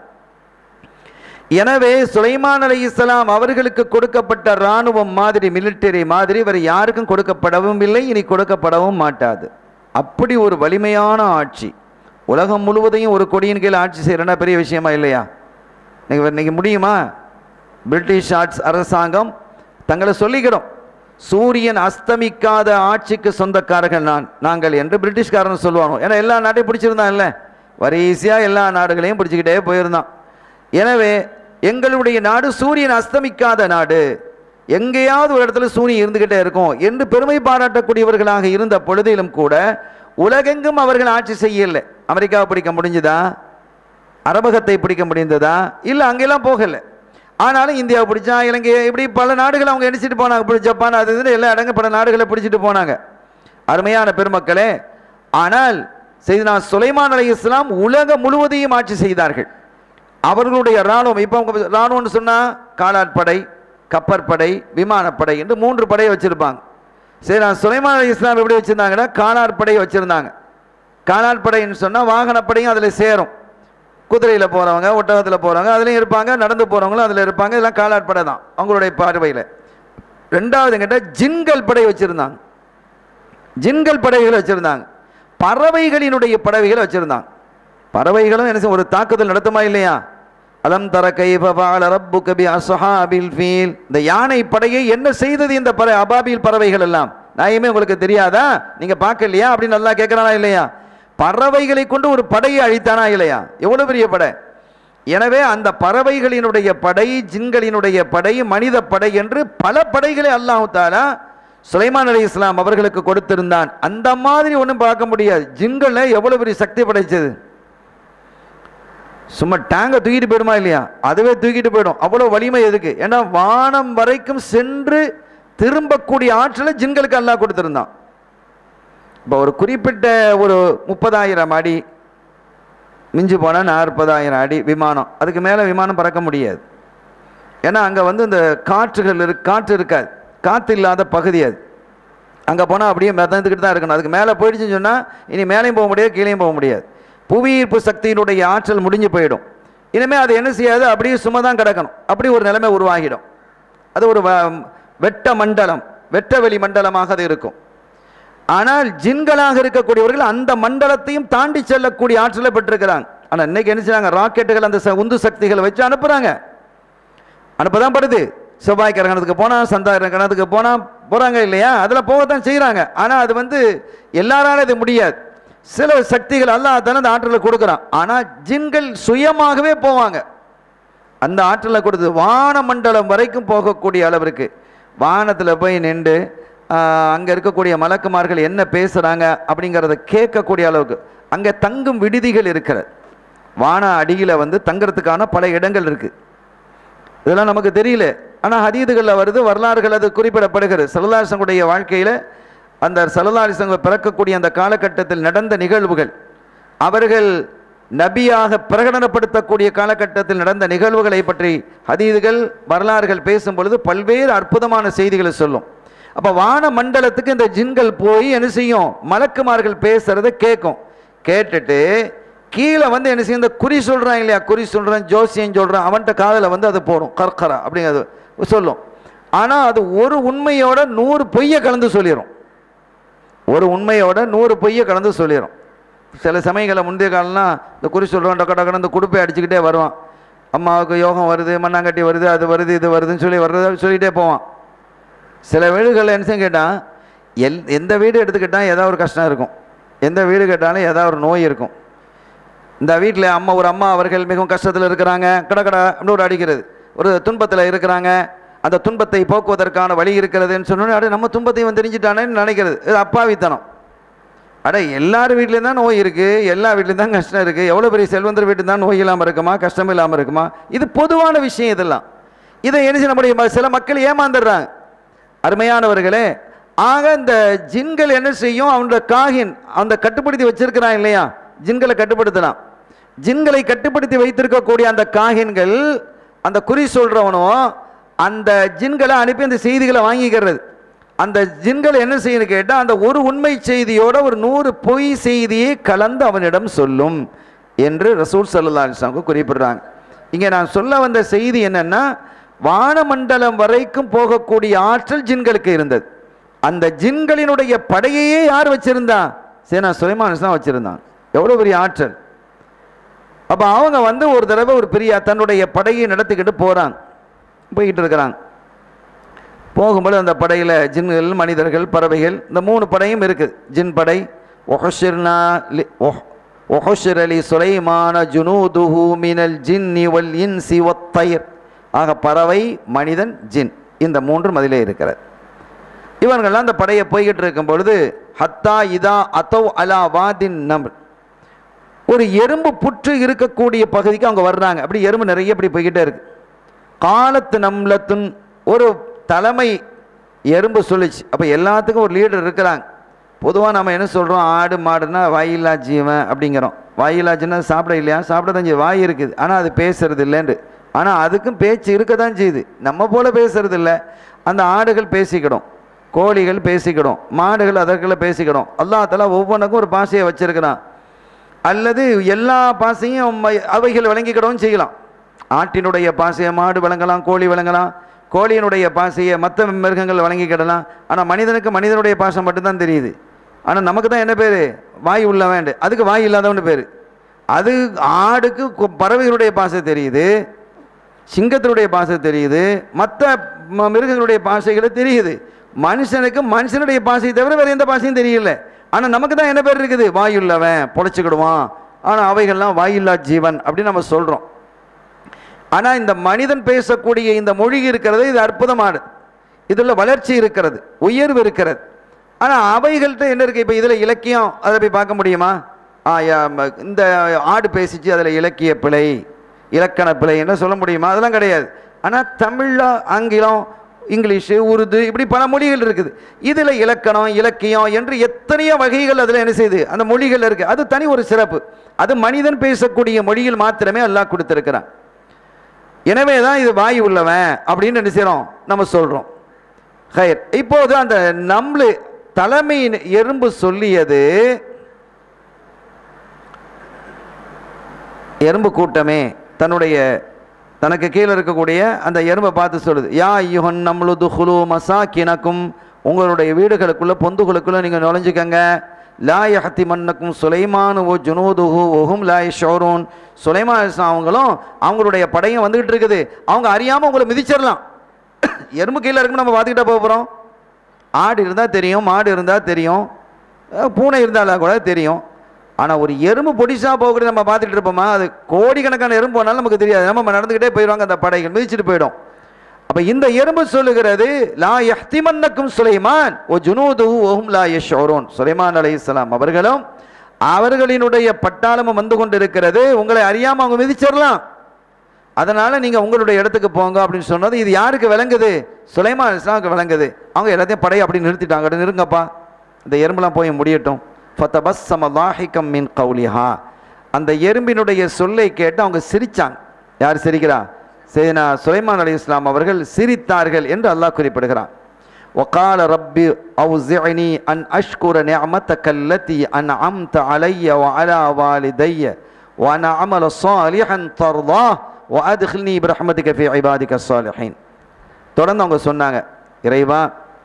எனவே சுலைமான் அலை இஸ்லாம் அவர்களுக்கு கொடுக்கப்பட்ட இராணுவம் மாதிரி மிலிட்டரி மாதிரி வேறு யாருக்கும் கொடுக்கப்படவும் இல்லை இனி கொடுக்கப்படவும் மாட்டாது அப்படி ஒரு வலிமையான ஆட்சி உலகம் முழுவதையும் ஒரு கொடியின் கீழ் ஆட்சி செய்கிறனா பெரிய விஷயமா இல்லையா இன்னைக்கு இன்னைக்கு முடியுமா பிரிட்டிஷ் ஆட்ஸ் அரசாங்கம் தங்களை சொல்லிக்கிறோம் சூரியன் அஸ்தமிக்காத ஆட்சிக்கு சொந்தக்காரர்கள் நான் நாங்கள் என்று பிரிட்டிஷ்காரன் சொல்லுவாங்க ஏன்னா எல்லா நாட்டையும் பிடிச்சிருந்தான் இல்லை வரிசையாக எல்லா நாடுகளையும் பிடிச்சிக்கிட்டே போயிருந்தான் எனவே எங்களுடைய நாடு சூரியன் அஸ்தமிக்காத நாடு எங்கேயாவது ஒரு இடத்துல சூரியன் இருந்துகிட்டே இருக்கும் என்று பெருமை பாராட்டக்கூடியவர்களாக இருந்த பொழுதிலும் கூட உலகெங்கும் அவர்கள் ஆட்சி செய்யலை அமெரிக்காவை பிடிக்க முடிஞ்சுதா அரபகத்தை பிடிக்க முடிந்ததா இல்லை அங்கெல்லாம் போகலை ஆனாலும் இந்தியாவை பிடிச்சா இலங்கை இப்படி பல நாடுகளை அவங்க எடிச்சிட்டு போனாங்க இப்படி ஜப்பான் அது இதுன்னு எல்லா இடங்க பல நாடுகளை பிடிச்சிட்டு போனாங்க அருமையான பெருமக்களே ஆனால் செய்தினா சுலைமான் அலை இஸ்லாம் உலகம் முழுவதையும் ஆட்சி செய்தார்கள் அவர்களுடைய இராணுவம் இப்போ அவங்க இராணுவம்னு சொன்னால் காலாட்படை கப்பற்படை விமானப்படை என்று மூன்று படையை வச்சுருப்பாங்க சரி நான் சுலைமான் அலி இஸ்லாம் எப்படி வச்சுருந்தாங்கன்னா காலாட்படையை வச்சுருந்தாங்க காலாட்படைன்னு சொன்னால் வாகனப்படையும் அதில் சேரும் குதிரையில் போகிறவங்க ஒட்டகத்தில் போகிறவங்க அதுலேயும் இருப்பாங்க நடந்து போகிறவங்களும் அதில் இருப்பாங்க இதெல்லாம் காலாட்படை தான் அவங்களுடைய பார்வையில் ரெண்டாவது கேட்டால் ஜின்கள் படை வச்சுருந்தாங்க ஜின்கள் படைகள் வச்சுருந்தாங்க பறவைகளினுடைய பறவைகளை வச்சுருந்தாங்க பறவைகளும் என்ன செய்யும்? ஒரு தாக்குதல் நடத்துமா இல்லையா அலம் தர கைஃப ஃபஅல ரப்புக பி அஸ்ஹாபில் ஃபீல் இந்த யானை படையை என்ன செய்தது இந்த பற அபாபில் பறவைகள் எல்லாம் நாயுமே உங்களுக்கு தெரியாதா நீங்க பார்க்கலையா அப்படின்னு நல்லா கேட்கறானா இல்லையா பறவைகளை கொண்டு ஒரு படையை அழித்தானா இல்லையா எவ்வளவு பெரிய படை எனவே அந்த பறவைகளினுடைய படை ஜின்களினுடைய படை மனித படை என்று பல படைகளை அல்லாஹ் தாலா சுலைமான் அலி இஸ்லாம் அவர்களுக்கு கொடுத்திருந்தான் அந்த மாதிரி ஒன்றும் பார்க்க முடியாது ஜின்களை எவ்வளவு பெரிய சக்தி படைச்சது சும்மா டேங்கை தூக்கிட்டு போயிடுமா இல்லையா அதுவே தூக்கிட்டு போயிடும் அவ்வளோ வலிமை எதுக்கு ஏன்னா வானம் வரைக்கும் சென்று திரும்பக்கூடிய ஆற்றலை ஜின்களுக்கு அல்லாஹ் கொடுத்திருந்தான் இப்போ ஒரு குறிப்பிட்ட ஒரு முப்பதாயிரம் அடி மிஞ்சி போனால் நாற்பதாயிரம் அடி விமானம் அதுக்கு மேலே விமானம் பறக்க முடியாது ஏன்னா அங்கே வந்து இந்த காற்றுகள் இரு காற்று இருக்காது காற்று இல்லாத பகுதி அது அங்கே போனால் அப்படியே மிதந்துக்கிட்டு தான் இருக்கணும் அதுக்கு மேலே போயிடுச்சுன்னு சொன்னால் இனி மேலேயும் போக முடியாது கீழேயும் போக முடியாது புவியீர்ப்பு சக்தியினுடைய ஆற்றல் முடிஞ்சு போயிடும் இனிமேல் அது என்ன செய்யாது அப்படியே சும்மா தான் கிடக்கணும் அப்படி ஒரு நிலைமை உருவாகிடும் அது ஒரு வ- வெட்ட மண்டலம் வெட்ட வெளி மண்டலமாக அது இருக்கும் ஆனால் ஜின்களாக இருக்கக்கூடியவர்கள் அந்த மண்டலத்தையும் தாண்டி செல்லக்கூடிய ஆற்றலை பெற்றிருக்கிறாங்க ஆனால் இன்னைக்கு என்ன செய்றாங்க ராக்கெட்டுகள் அந்த ச- உந்து சக்திகளை வச்சு அனுப்புகிறாங்க அனுப்பதான் படுது செவ்வாய் கிரகணத்துக்கு போனால் சந்தா கிரகணத்துக்கு போனால் போகிறாங்க இல்லையா அதில் போகத்தான் செய்கிறாங்க ஆனால் அது வந்து எல்லாராலும் இது முடியாது சில சக்திகள் அல்லாஹ் தானே அந்த ஆற்றலை கொடுக்குறான் ஆனால் ஜின்கள் சுயமாகவே போவாங்க அந்த ஆற்றலை கொடுத்து வானமண்டலம் வரைக்கும் போகக்கூடிய அளவிற்கு வானத்தில் போய் நின்று அங்கே இருக்கக்கூடிய மலக்குமார்கள் என்ன பேசுகிறாங்க அப்படிங்கிறத கேட்கக்கூடிய அளவுக்கு அங்கே தங்கும் விடுதிகள் இருக்கிறது வான அடியில் வந்து தங்குறதுக்கான பல இடங்கள் இருக்குது இதெல்லாம் நமக்கு தெரியல ஆனால் ஹதீதுகளில் வருது வரலாறுகள் அது குறிப்பிடப்படுகிறது சல்லல்லாசனுடைய வாழ்க்கையில் அந்த சல்லல்லாசங்க பிறக்கக்கூடிய அந்த காலகட்டத்தில் நடந்த நிகழ்வுகள் அவர்கள் நபியாக பிரகடனப்படுத்தக்கூடிய காலகட்டத்தில் நடந்த நிகழ்வுகளை பற்றி ஹதீதுகள் வரலாறுகள் பேசும் பொழுது பல்வேறு அற்புதமான செய்திகளை சொல்லும் அப்போ வான மண்டலத்துக்கு இந்த ஜின்கள் போய் என்ன செய்யும் மலக்குமார்கள் பேசுறத கேட்கும் கேட்டுட்டு கீழே வந்து என்ன செய்யும் இந்த குறி சொல்கிறான் இல்லையா குறி சொல்கிறான் ஜோசியம் சொல்கிறான் அவன்கிட்ட காதில் வந்து அது போடும் கர்கரா அப்படிங்கிறது சொல்லும் ஆனால் அது ஒரு உண்மையோட நூறு பொய்யை கலந்து சொல்லிடும் ஒரு உண்மையோட நூறு பொய்யை கலந்து சொல்லிடும் சில சமயங்களில் முந்தைய காலம்லாம் இந்த குறி சொல்கிறோம் டொக்க டக்குன்னு இந்த குடுப்பை அடிச்சுக்கிட்டே வருவான் அம்மாவுக்கு யோகம் வருது மண்ணாங்கட்டி வருது அது வருது இது வருதுன்னு சொல்லி வர்றத சொல்லிகிட்டே போவான் சில வீடுகளில் என்ன கேட்டால் எல் எந்த வீடு எடுத்துக்கிட்டால் ஏதாவது ஒரு கஷ்டம் இருக்கும் எந்த வீடு கேட்டாலும் ஏதாவது ஒரு நோய் இருக்கும் இந்த வீட்டில் அம்மா ஒரு அம்மா அவர்கள் மிகவும் கஷ்டத்தில் இருக்கிறாங்க கட கட அப்படின்னு ஒரு அடிக்கிறது ஒரு துன்பத்தில் இருக்கிறாங்க அந்த துன்பத்தை போக்குவதற்கான வழி இருக்கிறதுன்னு சொன்னோன்னே அட நம்ம துன்பத்தை இவன் தெரிஞ்சிட்டானேன்னு நினைக்கிறது இது அப்பாவித்தனம் அட எல்லார் வீட்லேயும் தான் நோய் இருக்குது எல்லா வீட்லேயும் தான் கஷ்டம் இருக்குது எவ்வளோ பெரிய செல்வந்தர் வீட்டில் தான் நோய் இல்லாமல் இருக்குமா கஷ்டம் இல்லாமல் இருக்குமா இது பொதுவான விஷயம் இதெல்லாம் இதை என்ன செய்ய நம்முடைய ம- சில மக்கள் ஏமாந்துடுறாங்க அருமையானவர்களே ஆக இந்த ஜின்கள் என்ன செய்யும் அவனோட காகின் அந்த கட்டுப்படுத்தி வச்சிருக்கிறான் இல்லையா ஜின்களை கட்டுப்படுத்தலாம் ஜின்களை கட்டுப்படுத்தி வைத்திருக்கக்கூடிய அந்த காகின்கள் அந்த குறி சொல்றவனும் அந்த ஜின்களை அனுப்பி அந்த செய்திகளை வாங்கிக்கிறது அந்த ஜின்கள் என்ன செய்யணும் கேட்டால் அந்த ஒரு உண்மை செய்தியோட ஒரு நூறு பொய் செய்தியை கலந்து அவனிடம் சொல்லும் என்று ரசூல் சல்லா அலிஸ்லாமுக்கு குறிப்பிடுறாங்க இங்கே நான் சொல்ல வந்த செய்தி என்னன்னா வானமண்டலம் வரைக்கும் போகக்கூடிய ஆற்றல் ஜின்களுக்கு இருந்தது அந்த ஜின்களினுடைய படையையே யார் வச்சிருந்தா சேனா சுலைமான் தான் வச்சிருந்தான் எவ்வளோ பெரிய ஆற்றல் அப்போ அவங்க வந்து ஒரு தடவை ஒரு பெரிய தன்னுடைய படையை நடத்திக்கிட்டு போகிறாங்க போய்கிட்டு இருக்கிறாங்க போகும்போது அந்த படையில் ஜின்கள் மனிதர்கள் பறவைகள் இந்த மூணு படையும் இருக்குது ஜின் படை ஒஹஷிர்னா லி ஒஹ் ஒஹஷிர் அலி சுலைமான ஜுனூதுஹு மினல் ஜின்னி வல் இன்சி ஒத்தயிர் ஆக பறவை மனிதன் ஜின் இந்த மூன்றும் அதிலே இருக்கிறது இவங்கெல்லாம் அந்த படையை போய்கிட்டு இருக்கும் பொழுது ஹத்தா இதா அதவ் அலா வாதின் நம்ர் ஒரு எறும்பு புற்று இருக்கக்கூடிய பகுதிக்கு அவங்க வர்றாங்க அப்படி எறும்பு நிறைய இப்படி போய்கிட்டே இருக்கு காலத்து நம்லத்துன் ஒரு தலைமை எறும்பு சொல்லிச்சு அப்போ எல்லாத்துக்கும் ஒரு லீடர் இருக்கிறாங்க பொதுவாக நம்ம என்ன சொல்கிறோம் ஆடு மாடுனா வாயில்லா ஜீவன் அப்படிங்கிறோம் வாயில்லா ஜீவன் சாப்பிட இல்லையா சாப்பிட தான் செய்யுது வாய் இருக்குது ஆனால் அது பேசுறது இல்லைன்னு ஆனால் அதுக்கும் பேச்சு இருக்க தான் செய்யுது நம்ம போல பேசுறது இல்லை அந்த ஆடுகள் பேசிக்கிடும் கோழிகள் பேசிக்கிடும் மாடுகள் அதற்குள்ள பேசிக்கிடும் அல்லாஹ் தஆலா ஒவ்வொன்றுக்கும் ஒரு பாஷையை வச்சிருக்கிறான் அல்லது எல்லா பாசையும் ம- அவைகள் விளங்கிக்கிடவும் செய்யலாம் ஆட்டினுடைய பாசையை மாடு விளங்கலாம் கோழி விளங்கலாம் கோழியினுடைய பாசையை மற்ற மிருகங்கள் வழங்கிக்கிடலாம் ஆனால் மனிதனுக்கு மனிதனுடைய பாசம் மட்டும்தான் தெரியுது ஆனால் நமக்கு தான் என்ன பேர் வாய் உள்ளவன் அதுக்கு வாய் இல்லாதவன் பேர் அது ஆடுக்கு கு- பறவைகளுடைய பாசை தெரியுது சிங்கத்தினுடைய பாசை தெரியுது மற்ற ம- மிருகங்களுடைய பாஷைகளை தெரியுது மனுஷனுக்கு மனுஷனுடைய பாஷையை தவிர வேறு எந்த பாஷையும் தெரியல ஆனால் நமக்கு தான் என்ன பேர் இருக்குது வாயுள்ளவன் பொழைச்சிக்கிடுவான் ஆனால் அவைகள்லாம் வாயில்லா ஜீவன் அப்படின்னு நம்ம சொல்கிறோம் ஆனால் இந்த மனிதன் பேசக்கூடிய இந்த மொழி இருக்கிறது இது அற்புதமானது இதில் வளர்ச்சி இருக்கிறது உயர்வு இருக்கிறது ஆனால் அவைகள்கிட்ட என்ன இருக்குது இப்போ இதில் இலக்கியம் அதை போய் பார்க்க முடியுமா ஆ, யா- ம- இந்த ஆடு பேசிச்சு அதில் இலக்கிய பிழை இலக்கண பிழை என்ன சொல்ல முடியுமா அதெல்லாம் கிடையாது ஆனால் தமிழில் ஆங்கிலம் இங்கிலீஷு உருது இப்படி பல மொழிகள் இருக்குது இதில் இலக்கணம் இலக்கியம் என்று எத்தனையோ வகைகள் அதில் என்ன செய்யுது அந்த மொழிகள் இருக்குது அது தனி ஒரு சிறப்பு அது மனிதன் பேசக்கூடிய மொழியில் மாத்திரமே அல்லாஹ் கொடுத்துருக்கிறான் எனவே தான் இது வாய் உள்ளவன் அப்படின்னு என்ன செய்கிறோம் நம்ம சொல்கிறோம் ஹயர் இப்போது அந்த நம்மளு தலைமை எறும்பு சொல்லியது எறும்பு கூட்டமே தன்னுடைய தனக்கு கீழே இருக்கக்கூடிய அந்த எறும்பை பார்த்து சொல்லுது யா யுஹன் நம்மளு துஹுலு மசா கிணக்கும் உங்களுடைய வீடுகளுக்குள்ள பொந்துகளுக்குள்ள நீங்கள் நுழைஞ்சுக்கங்க லா யஹத்தி மன்னக்கும் சுலைமானு ஓ ஜுனூதுஹு ஒஹும் லா ஷோரூன் சுலைமான் அலிஸ்லாம் அவங்களும் அவங்களுடைய படையும் வந்துகிட்டு இருக்குது அவங்க அறியாமல் உங்களை மிதிச்சிடலாம் எறும்பு கீழே இருக்குன்னு நம்ம பார்த்துக்கிட்டே போக போகிறோம் ஆடு இருந்தால் தெரியும் மாடு இருந்தால் தெரியும் அஹ் பூனை இருந்தாலும் கூட தெரியும் ஆனால் ஒரு எறும்பு பொடிசாக போகிறது நம்ம பார்த்துட்டு இருப்போமா அது கோடிக்கணக்கான எறும்பு போனாலும் நமக்கு தெரியாது நம்ம நடந்துக்கிட்டே போயிடுவாங்க அந்த படைகள் மிதிச்சிட்டு போயிடும் அப்போ இந்த எறும்பு சொல்லுகிறது லா யஹ்திமன்னக்கும் சுலைமான் ஓ ஜுனூது ஓஹும் லா யஷோரோன் சுலைமான் அலைஹிஸ்ஸலாம் அவர்களும் அவர்களினுடைய பட்டாளமும் வந்து கொண்டிருக்கிறது உங்களை அறியாமல் அவங்க மிதிச்சிடலாம் அதனால் நீங்கள் உங்களுடைய இடத்துக்கு போங்க அப்படின்னு சொன்னது இது யாருக்கு விளங்குது சுலைமான் இஸ்லாமுக்கு விளங்குது அவங்க எல்லாத்தையும் படையை அப்படி நிறுத்திட்டாங்க "அட நிறுங்கப்பா இந்த எறும்புலாம் போய் முடியட்டும் ஃபத்தபஸ் சமலாஹிகம் மின் கவுலிஹா அந்த எறும்பினுடைய சொல்லை கேட்டு அவங்க சிரிச்சாங்க யார் சிரிக்கிறா செய்தனா சுலைமான் அலி இஸ்லாம் அவர்கள் சிரித்தார்கள் என்று அல்லாஹ் குறிப்பிடுகிறான் وقال رب أوزعني أن أشكر نعمتك التي أنعمت علي وعلى والدي وأن أعمل صالحا ترضاه وأدخلني برحمتك في عبادك الصالحين தொடர்ந்து அவங்க சொன்னாங்க இறைவா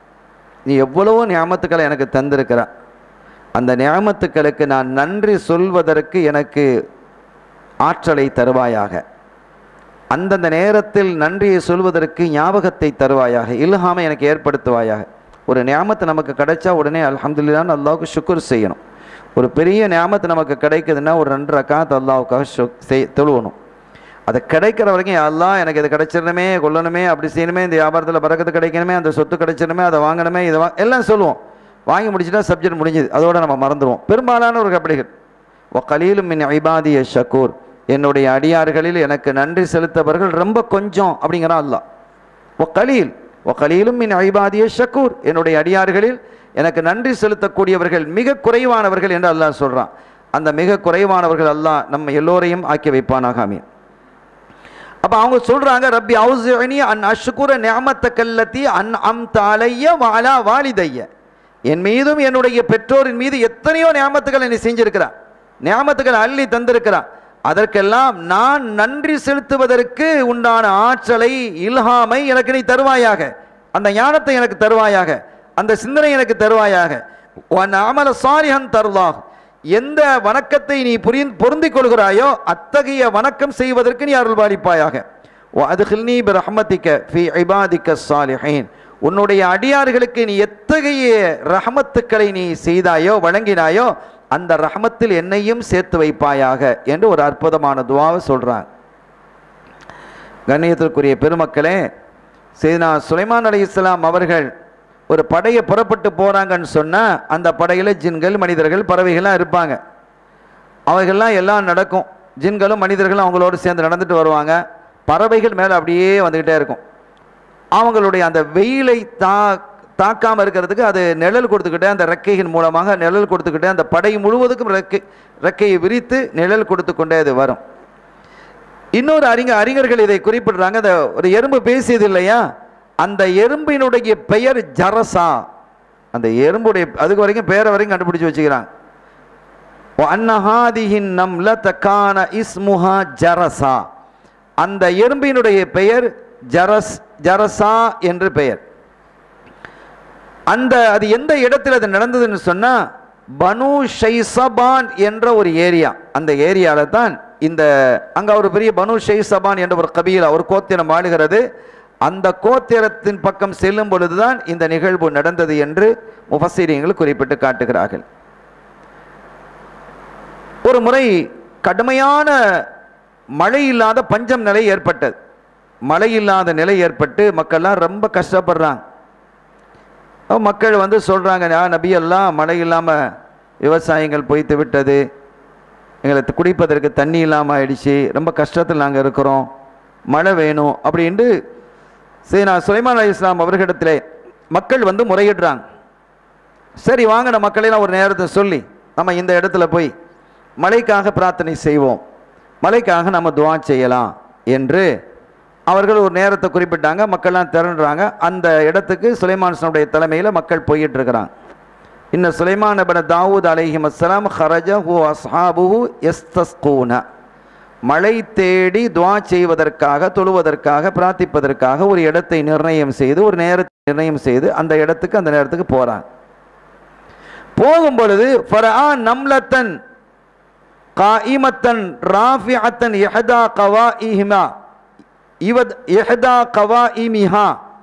நீ எவ்வளவோ ஞாபகத்துக்களை எனக்கு தந்திருக்கிற அந்த ஞாபகத்துக்களுக்கு நான் நன்றி சொல்வதற்கு எனக்கு ஆற்றலை தருவாயாக அந்தந்த நேரத்தில் நன்றியை சொல்வதற்கு ஞாபகத்தை தருவாயாக இல்ஹாமை எனக்கு ஏற்படுத்துவாயாக ஒரு ஞாபகத்தை நமக்கு கிடைச்சா உடனே அல்ஹம்துலில்லான்னு அல்லாவுக்கு சுக்குர் செய்யணும் ஒரு பெரிய ஞாபகத்தை நமக்கு கிடைக்குதுன்னா ஒரு ரெண்டு ரக்காத் அல்லாவுக்காக சு செய் தொழுவணும் அது கிடைக்கிற வரைக்கும் "யா அல்லாஹ் எனக்கு இது கிடைச்சிடணுமே கொள்ளணுமே அப்படி செய்யணுமே இந்த வியாபாரத்தில் பறக்கத்து கிடைக்கணுமே அந்த சொத்து கிடைச்சிடணுமே அதை வாங்கணுமே இதை வா எல்லாம் சொல்லுவோம் வாங்கி முடிச்சுட்டா சப்ஜெக்ட் முடிஞ்சுது அதோட நம்ம மறந்துடுவோம் பெரும்பாலான ஒரு கபடிகள் ஓ கலீலும் மின் ஐபாதிய ஷக்கூர் என்னுடைய அடியார்களில் எனக்கு நன்றி செலுத்தவர்கள் ரொம்ப கொஞ்சம் அப்படிங்கிறான் அல்லாஹ் ஓ கலீல் ஓ கலீலும் மின் ஐபாதிய ஷக்கூர் என்னுடைய அடியார்களில் எனக்கு நன்றி செலுத்தக்கூடியவர்கள் மிக குறைவானவர்கள் என்று அல்லாஹ் சொல்றான் அந்த மிக குறைவானவர்கள் அல்லாஹ் நம்ம எல்லோரையும் ஆக்கி வைப்பானாக ஆமீன் அப்ப அவங்க சொல்றாங்க ரப்பி அவுசினி அன் அஷ்குர நியமத்த கல்லத்தி அன் அம் தாலைய வாலா வாலிதைய என் மீதும் என்னுடைய பெற்றோரின் மீது எத்தனையோ நியாமத்துக்களை நீ செஞ்சிருக்கிறான் நியாமத்துக்களை அள்ளி தந்திருக்கிறான் அதற்கெல்லாம் நான் நன்றி செலுத்துவதற்கு உண்டான ஆற்றலை இல்ஹாமை எனக்கு நீ தருவாயாக அந்த ஞானத்தை எனக்கு தருவாயாக அந்த சிந்தனை எனக்கு தருவாயாக உன் அமல சாரிஹன் தருவாக எந்த வணக்கத்தை நீ புரி பொருந்திக் கொள்கிறாயோ அத்தகைய வணக்கம் செய்வதற்கு நீ அருள் பாலிப்பாயாக அதுகில்னி ரஹமத்திக்க ஃபி ஐபாதிக்க சாலிஹீன் உன்னுடைய அடியார்களுக்கு நீ எத்தகைய ரஹமத்துக்களை நீ செய்தாயோ வழங்கினாயோ அந்த ரஹமத்தில் என்னையும் சேர்த்து வைப்பாயாக என்று ஒரு அற்புதமான துவாவை சொல்றாங்க கண்ணியத்திற்குரிய பெருமக்களே செய்தனா சுலைமான் அலி இஸ்லாம் அவர்கள் ஒரு படையை புறப்பட்டு போகிறாங்கன்னு சொன்னால் அந்த படையில் ஜின்கள் மனிதர்கள் பறவைகள்லாம் இருப்பாங்க அவைகள்லாம் எல்லாம் நடக்கும் ஜின்களும் மனிதர்களும் அவங்களோடு சேர்ந்து நடந்துட்டு வருவாங்க பறவைகள் மேலே அப்படியே வந்துக்கிட்டே இருக்கும் அவங்களுடைய அந்த வெயிலை தா தாக்காமல் இருக்கிறதுக்கு அது நிழல் கொடுத்துக்கிட்டே அந்த ரெக்கையின் மூலமாக நிழல் கொடுத்துக்கிட்டே அந்த படை முழுவதுக்கும் ரெக்கை ரெக்கையை விரித்து நிழல் கொடுத்து கொண்டே அது வரும் இன்னொரு அறிஞ அறிஞர்கள் இதை குறிப்பிடுறாங்க அந்த ஒரு எறும்பு பேசியது இல்லையா அந்த எறும்பினுடைய பெயர் ஜரசா அந்த எறும்புடைய அதுக்கு வரைக்கும் பேரை வரைக்கும் கண்டுபிடிச்சு வச்சுக்கிறாங்க அன்னஹாதிஹின் நம்ல தக்கான இஸ்முஹா ஜரசா அந்த எறும்பினுடைய பெயர் ஜரஸ் ஜரசா என்று பெயர் அந்த அது எந்த இடத்துல அது நடந்ததுன்னு சொன்னா பனு ஷைசபான் என்ற ஒரு ஏரியா அந்த ஏரியால தான் இந்த அங்க ஒரு பெரிய பனு ஷைசபான் என்ற ஒரு கபீலா ஒரு கோத்திரம் ஆளுகிறது அந்த கோத்திரத்தின் பக்கம் செல்லும் பொழுதுதான் இந்த நிகழ்வு நடந்தது என்று முஃபசீரியங்கள் குறிப்பிட்டு காட்டுகிறார்கள் ஒரு முறை கடுமையான மழை இல்லாத பஞ்சம் நிலை ஏற்பட்டது மழை இல்லாத நிலை ஏற்பட்டு மக்கள்லாம் ரொம்ப கஷ்டப்படுறாங்க அப்ப மக்கள் வந்து சொல்கிறாங்க யா நபி எல்லாம் மழை இல்லாமல் விவசாயங்கள் பொய்த்து விட்டது எங்களுக்கு குடிப்பதற்கு தண்ணி இல்லாமல் ஆயிடுச்சு ரொம்ப கஷ்டத்தில் நாங்கள் இருக்கிறோம் மழை வேணும் அப்படின்ட்டு சரி நான் சுலைமான் அலி இஸ்லாம் அவர்களிடத்திலே மக்கள் வந்து முறையிடுறாங்க சரி வாங்கின மக்களெல்லாம் ஒரு நேரத்தை சொல்லி நம்ம இந்த இடத்துல போய் மழைக்காக பிரார்த்தனை செய்வோம் மழைக்காக நம்ம துவா செய்யலாம் என்று அவர்கள் ஒரு நேரத்தை குறிப்பிட்டாங்க மக்கள்லாம் திரண்டுறாங்க அந்த இடத்துக்கு சுலைமானுடைய தலைமையில் மக்கள் போயிட்டு இருக்கிறாங்க இன்ன சுலைமான் அபன தாவூத் அலைஹிம் அஸ்ஸலாம் ஹரஜ ஹூ அஸ்ஹாபுஹு எஸ்தஸ்கூன மழை தேடி துவா செய்வதற்காக தொழுவதற்காக பிரார்த்திப்பதற்காக ஒரு இடத்தை நிர்ணயம் செய்து ஒரு நேரத்தை நிர்ணயம் செய்து அந்த இடத்துக்கு அந்த நேரத்துக்கு போகிறாங்க போகும் பொழுது ஃபரஆ நம்லத்தன் காயிமத்தன் ராஃபிஅத்தன் இஹதா கவாஇஹிமா இவத் இஹதா கவாயிமிஹா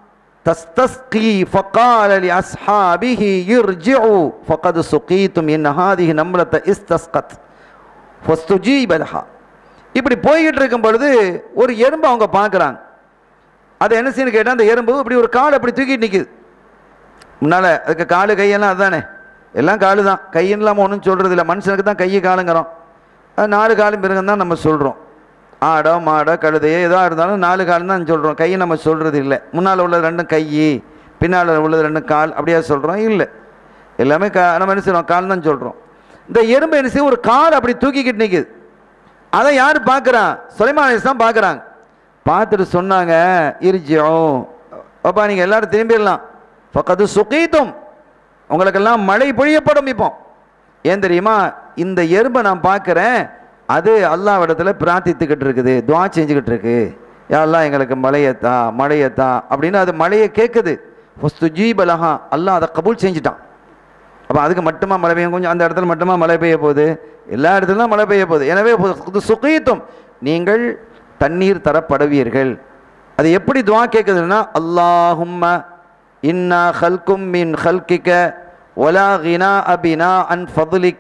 தஸ்தஸ்கி ஃபகால லிஅஸ்ஹாபிஹி இர்ஜிஉ ஃபகத் சுகீதும் இன் ஹாதிஹி நம்லத்த இஸ்தஸ்கத் ஃபஸ்துஜீப லஹா இப்படி போய்கிட்டு இருக்கும் பொழுது ஒரு எறும்பு அவங்க பார்க்குறாங்க அதை என்ன செய்யணும் கேட்டால் அந்த எறும்பு இப்படி ஒரு கால் அப்படி தூக்கிட்டு நிற்குது முன்னால் அதுக்கு காலு கையெல்லாம் அதுதானே எல்லாம் காலு தான் கையின்னு இல்லாமல் ஒன்றும் சொல்கிறது இல்லை மனுஷனுக்கு தான் கையை காலுங்கிறோம் அது நாலு காலும் பிறகு தான் நம்ம சொல்கிறோம் ஆடோ மாடோ கழுதையோ எதாக இருந்தாலும் நாலு காலம் தான் சொல்கிறோம் கையை நம்ம சொல்கிறது இல்லை முன்னால் உள்ளது ரெண்டும் கை பின்னால் உள்ளது ரெண்டும் கால் அப்படியா சொல்கிறோம் இல்லை எல்லாமே கா நம்ம என்ன செய்கிறோம் கால் தான் சொல்கிறோம் இந்த எறும்பு என்ன செய்யும் ஒரு கால் அப்படி தூக்கிக்கிட்டு நிற்குது அதை யார் பார்க்குறான் சுலைமானிஸ் தான் பார்க்குறாங்க பார்த்துட்டு சொன்னாங்க இருஜியும் அப்பா நீங்கள் எல்லாரும் திரும்பிடலாம் பக்கத்து சுகீத்தும் உங்களுக்கெல்லாம் மழை பொழியப்படும் இப்போ ஏன் தெரியுமா இந்த எறும்பை நான் பார்க்குறேன் அது அல்லாவிடத்துல பிரார்த்தித்துக்கிட்டு இருக்குது துவா செஞ்சுக்கிட்டு இருக்கு யாரெல்லாம் எங்களுக்கு மழையத்தா மழையத்தா அப்படின்னு அது மழையை கேட்குது ஃபஸ்ட்டு ஜீபலஹா அல்லாஹ் அதை கபூல் செஞ்சுட்டான் அப்போ அதுக்கு மட்டுமா மழை பெய்யும் கொஞ்சம் அந்த இடத்துல மட்டுமா மழை பெய்ய போகுது எல்லா இடத்துலையும் தான் மழை பெய்ய போகுது எனவே சுகீத்தும் நீங்கள் தண்ணீர் தரப்படுவீர்கள் அது எப்படி துவா கேட்குதுன்னா அல்லாஹும்ம இன்னா ஹல்கும் மின் ஹல்கிக்க ஒலா கினா அபினா அன் ஃபதுலிக்க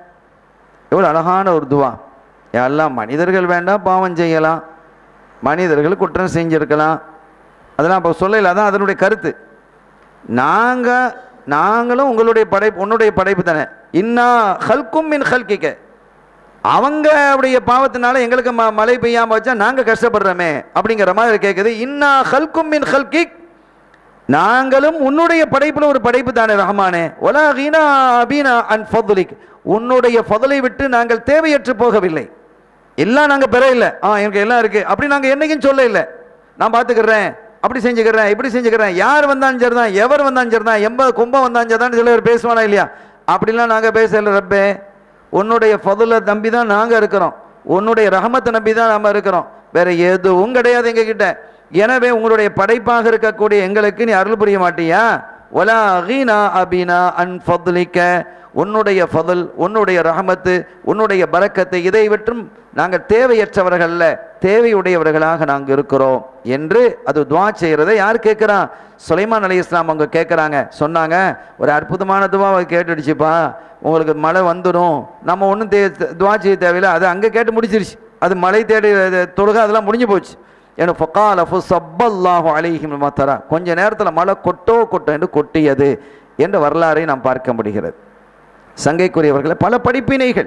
எவ்வளோ அழகான ஒரு துவா எல்லாம் மனிதர்கள் வேண்டாம் பாவம் செய்யலாம் மனிதர்கள் குற்றம் செஞ்சிருக்கலாம் அதெல்லாம் அப்போ சொல்லல அதான் அதனுடைய கருத்து நாங்கள் நாங்களும் உங்களுடைய படைப்பு உன்னுடைய படைப்பு தானே இன்னா ஹல்கும் மின் ஹல்கிக்க அவங்க உடைய பாவத்தினால எங்களுக்கு ம மழை பெய்யாம வச்சா நாங்கள் கஷ்டப்படுறோமே அப்படிங்கிற மாதிரி கேட்குது இன்னா ஹல்கும் மின் ஹல்கிக் நாங்களும் உன்னுடைய படைப்புல ஒரு படைப்பு தானே ரஹ்மானே ஒலா ஹீனா அபீனா அன் ஃபதுலிக் உன்னுடைய ஃபதுலை விட்டு நாங்கள் தேவையற்று போகவில்லை எல்லாம் நாங்கள் பெற இல்லை ஆ எனக்கு எல்லாம் இருக்கு அப்படி நாங்கள் என்னைக்கும் சொல்ல இல்லை நான் பார்த்துக்கிறேன் அப்படி செஞ்சுக்கிறேன் இப்படி செஞ்சுக்கிறேன் யார் வந்தாலும் சரிதான் எவர் வந்தாலும் சரிதான் எண்பது கும்பம் வந்தாலும் சரிதான் சில பேர் பேசுவானா இல்லையா அப்படிலாம் நாங்கள் பேசல ரப்பே உன்னுடைய ஃபதுலை நம்பி தான் நாங்கள் இருக்கிறோம் உன்னுடைய ரஹமத்தை நம்பி தான் நம்ம இருக்கிறோம் வேற எதுவும் கிடையாது எங்ககிட்ட எனவே உங்களுடைய படைப்பாக இருக்கக்கூடிய எங்களுக்கு நீ அருள் புரிய மாட்டியா ஒலா அகீனா அபினா அன் ஃபதுலிக்க உன்னுடைய ஃபதுல் உன்னுடைய ரஹமத்து உன்னுடைய பரக்கத்தை இதை விட்டும் நாங்கள் தேவையற்றவர்கள்ல தேவையுடையவர்களாக நாங்கள் இருக்கிறோம் என்று அது துவா செய்கிறதை யார் கேட்குறா சுலைமான் அலி இஸ்லாம் அவங்க கேட்குறாங்க சொன்னாங்க ஒரு அற்புதமான துவாவை கேட்டுடுச்சுப்பா உங்களுக்கு மழை வந்துடும் நம்ம ஒன்றும் தே துவா செய்ய தேவையில்லை அது அங்கே கேட்டு முடிச்சிருச்சு அது மழை தேடி தொழுக அதெல்லாம் முடிஞ்சு போச்சு எனக்கு ஃபக்கால் அஃபு சப்பல்லாஹு அலைஹிம் மத்தரா கொஞ்ச நேரத்தில் மழை கொட்டோ கொட்டோ என்று கொட்டியது என்ற வரலாறை நாம் பார்க்க முடிகிறது சங்கைக்குரியவர்களை பல படிப்பினைகள்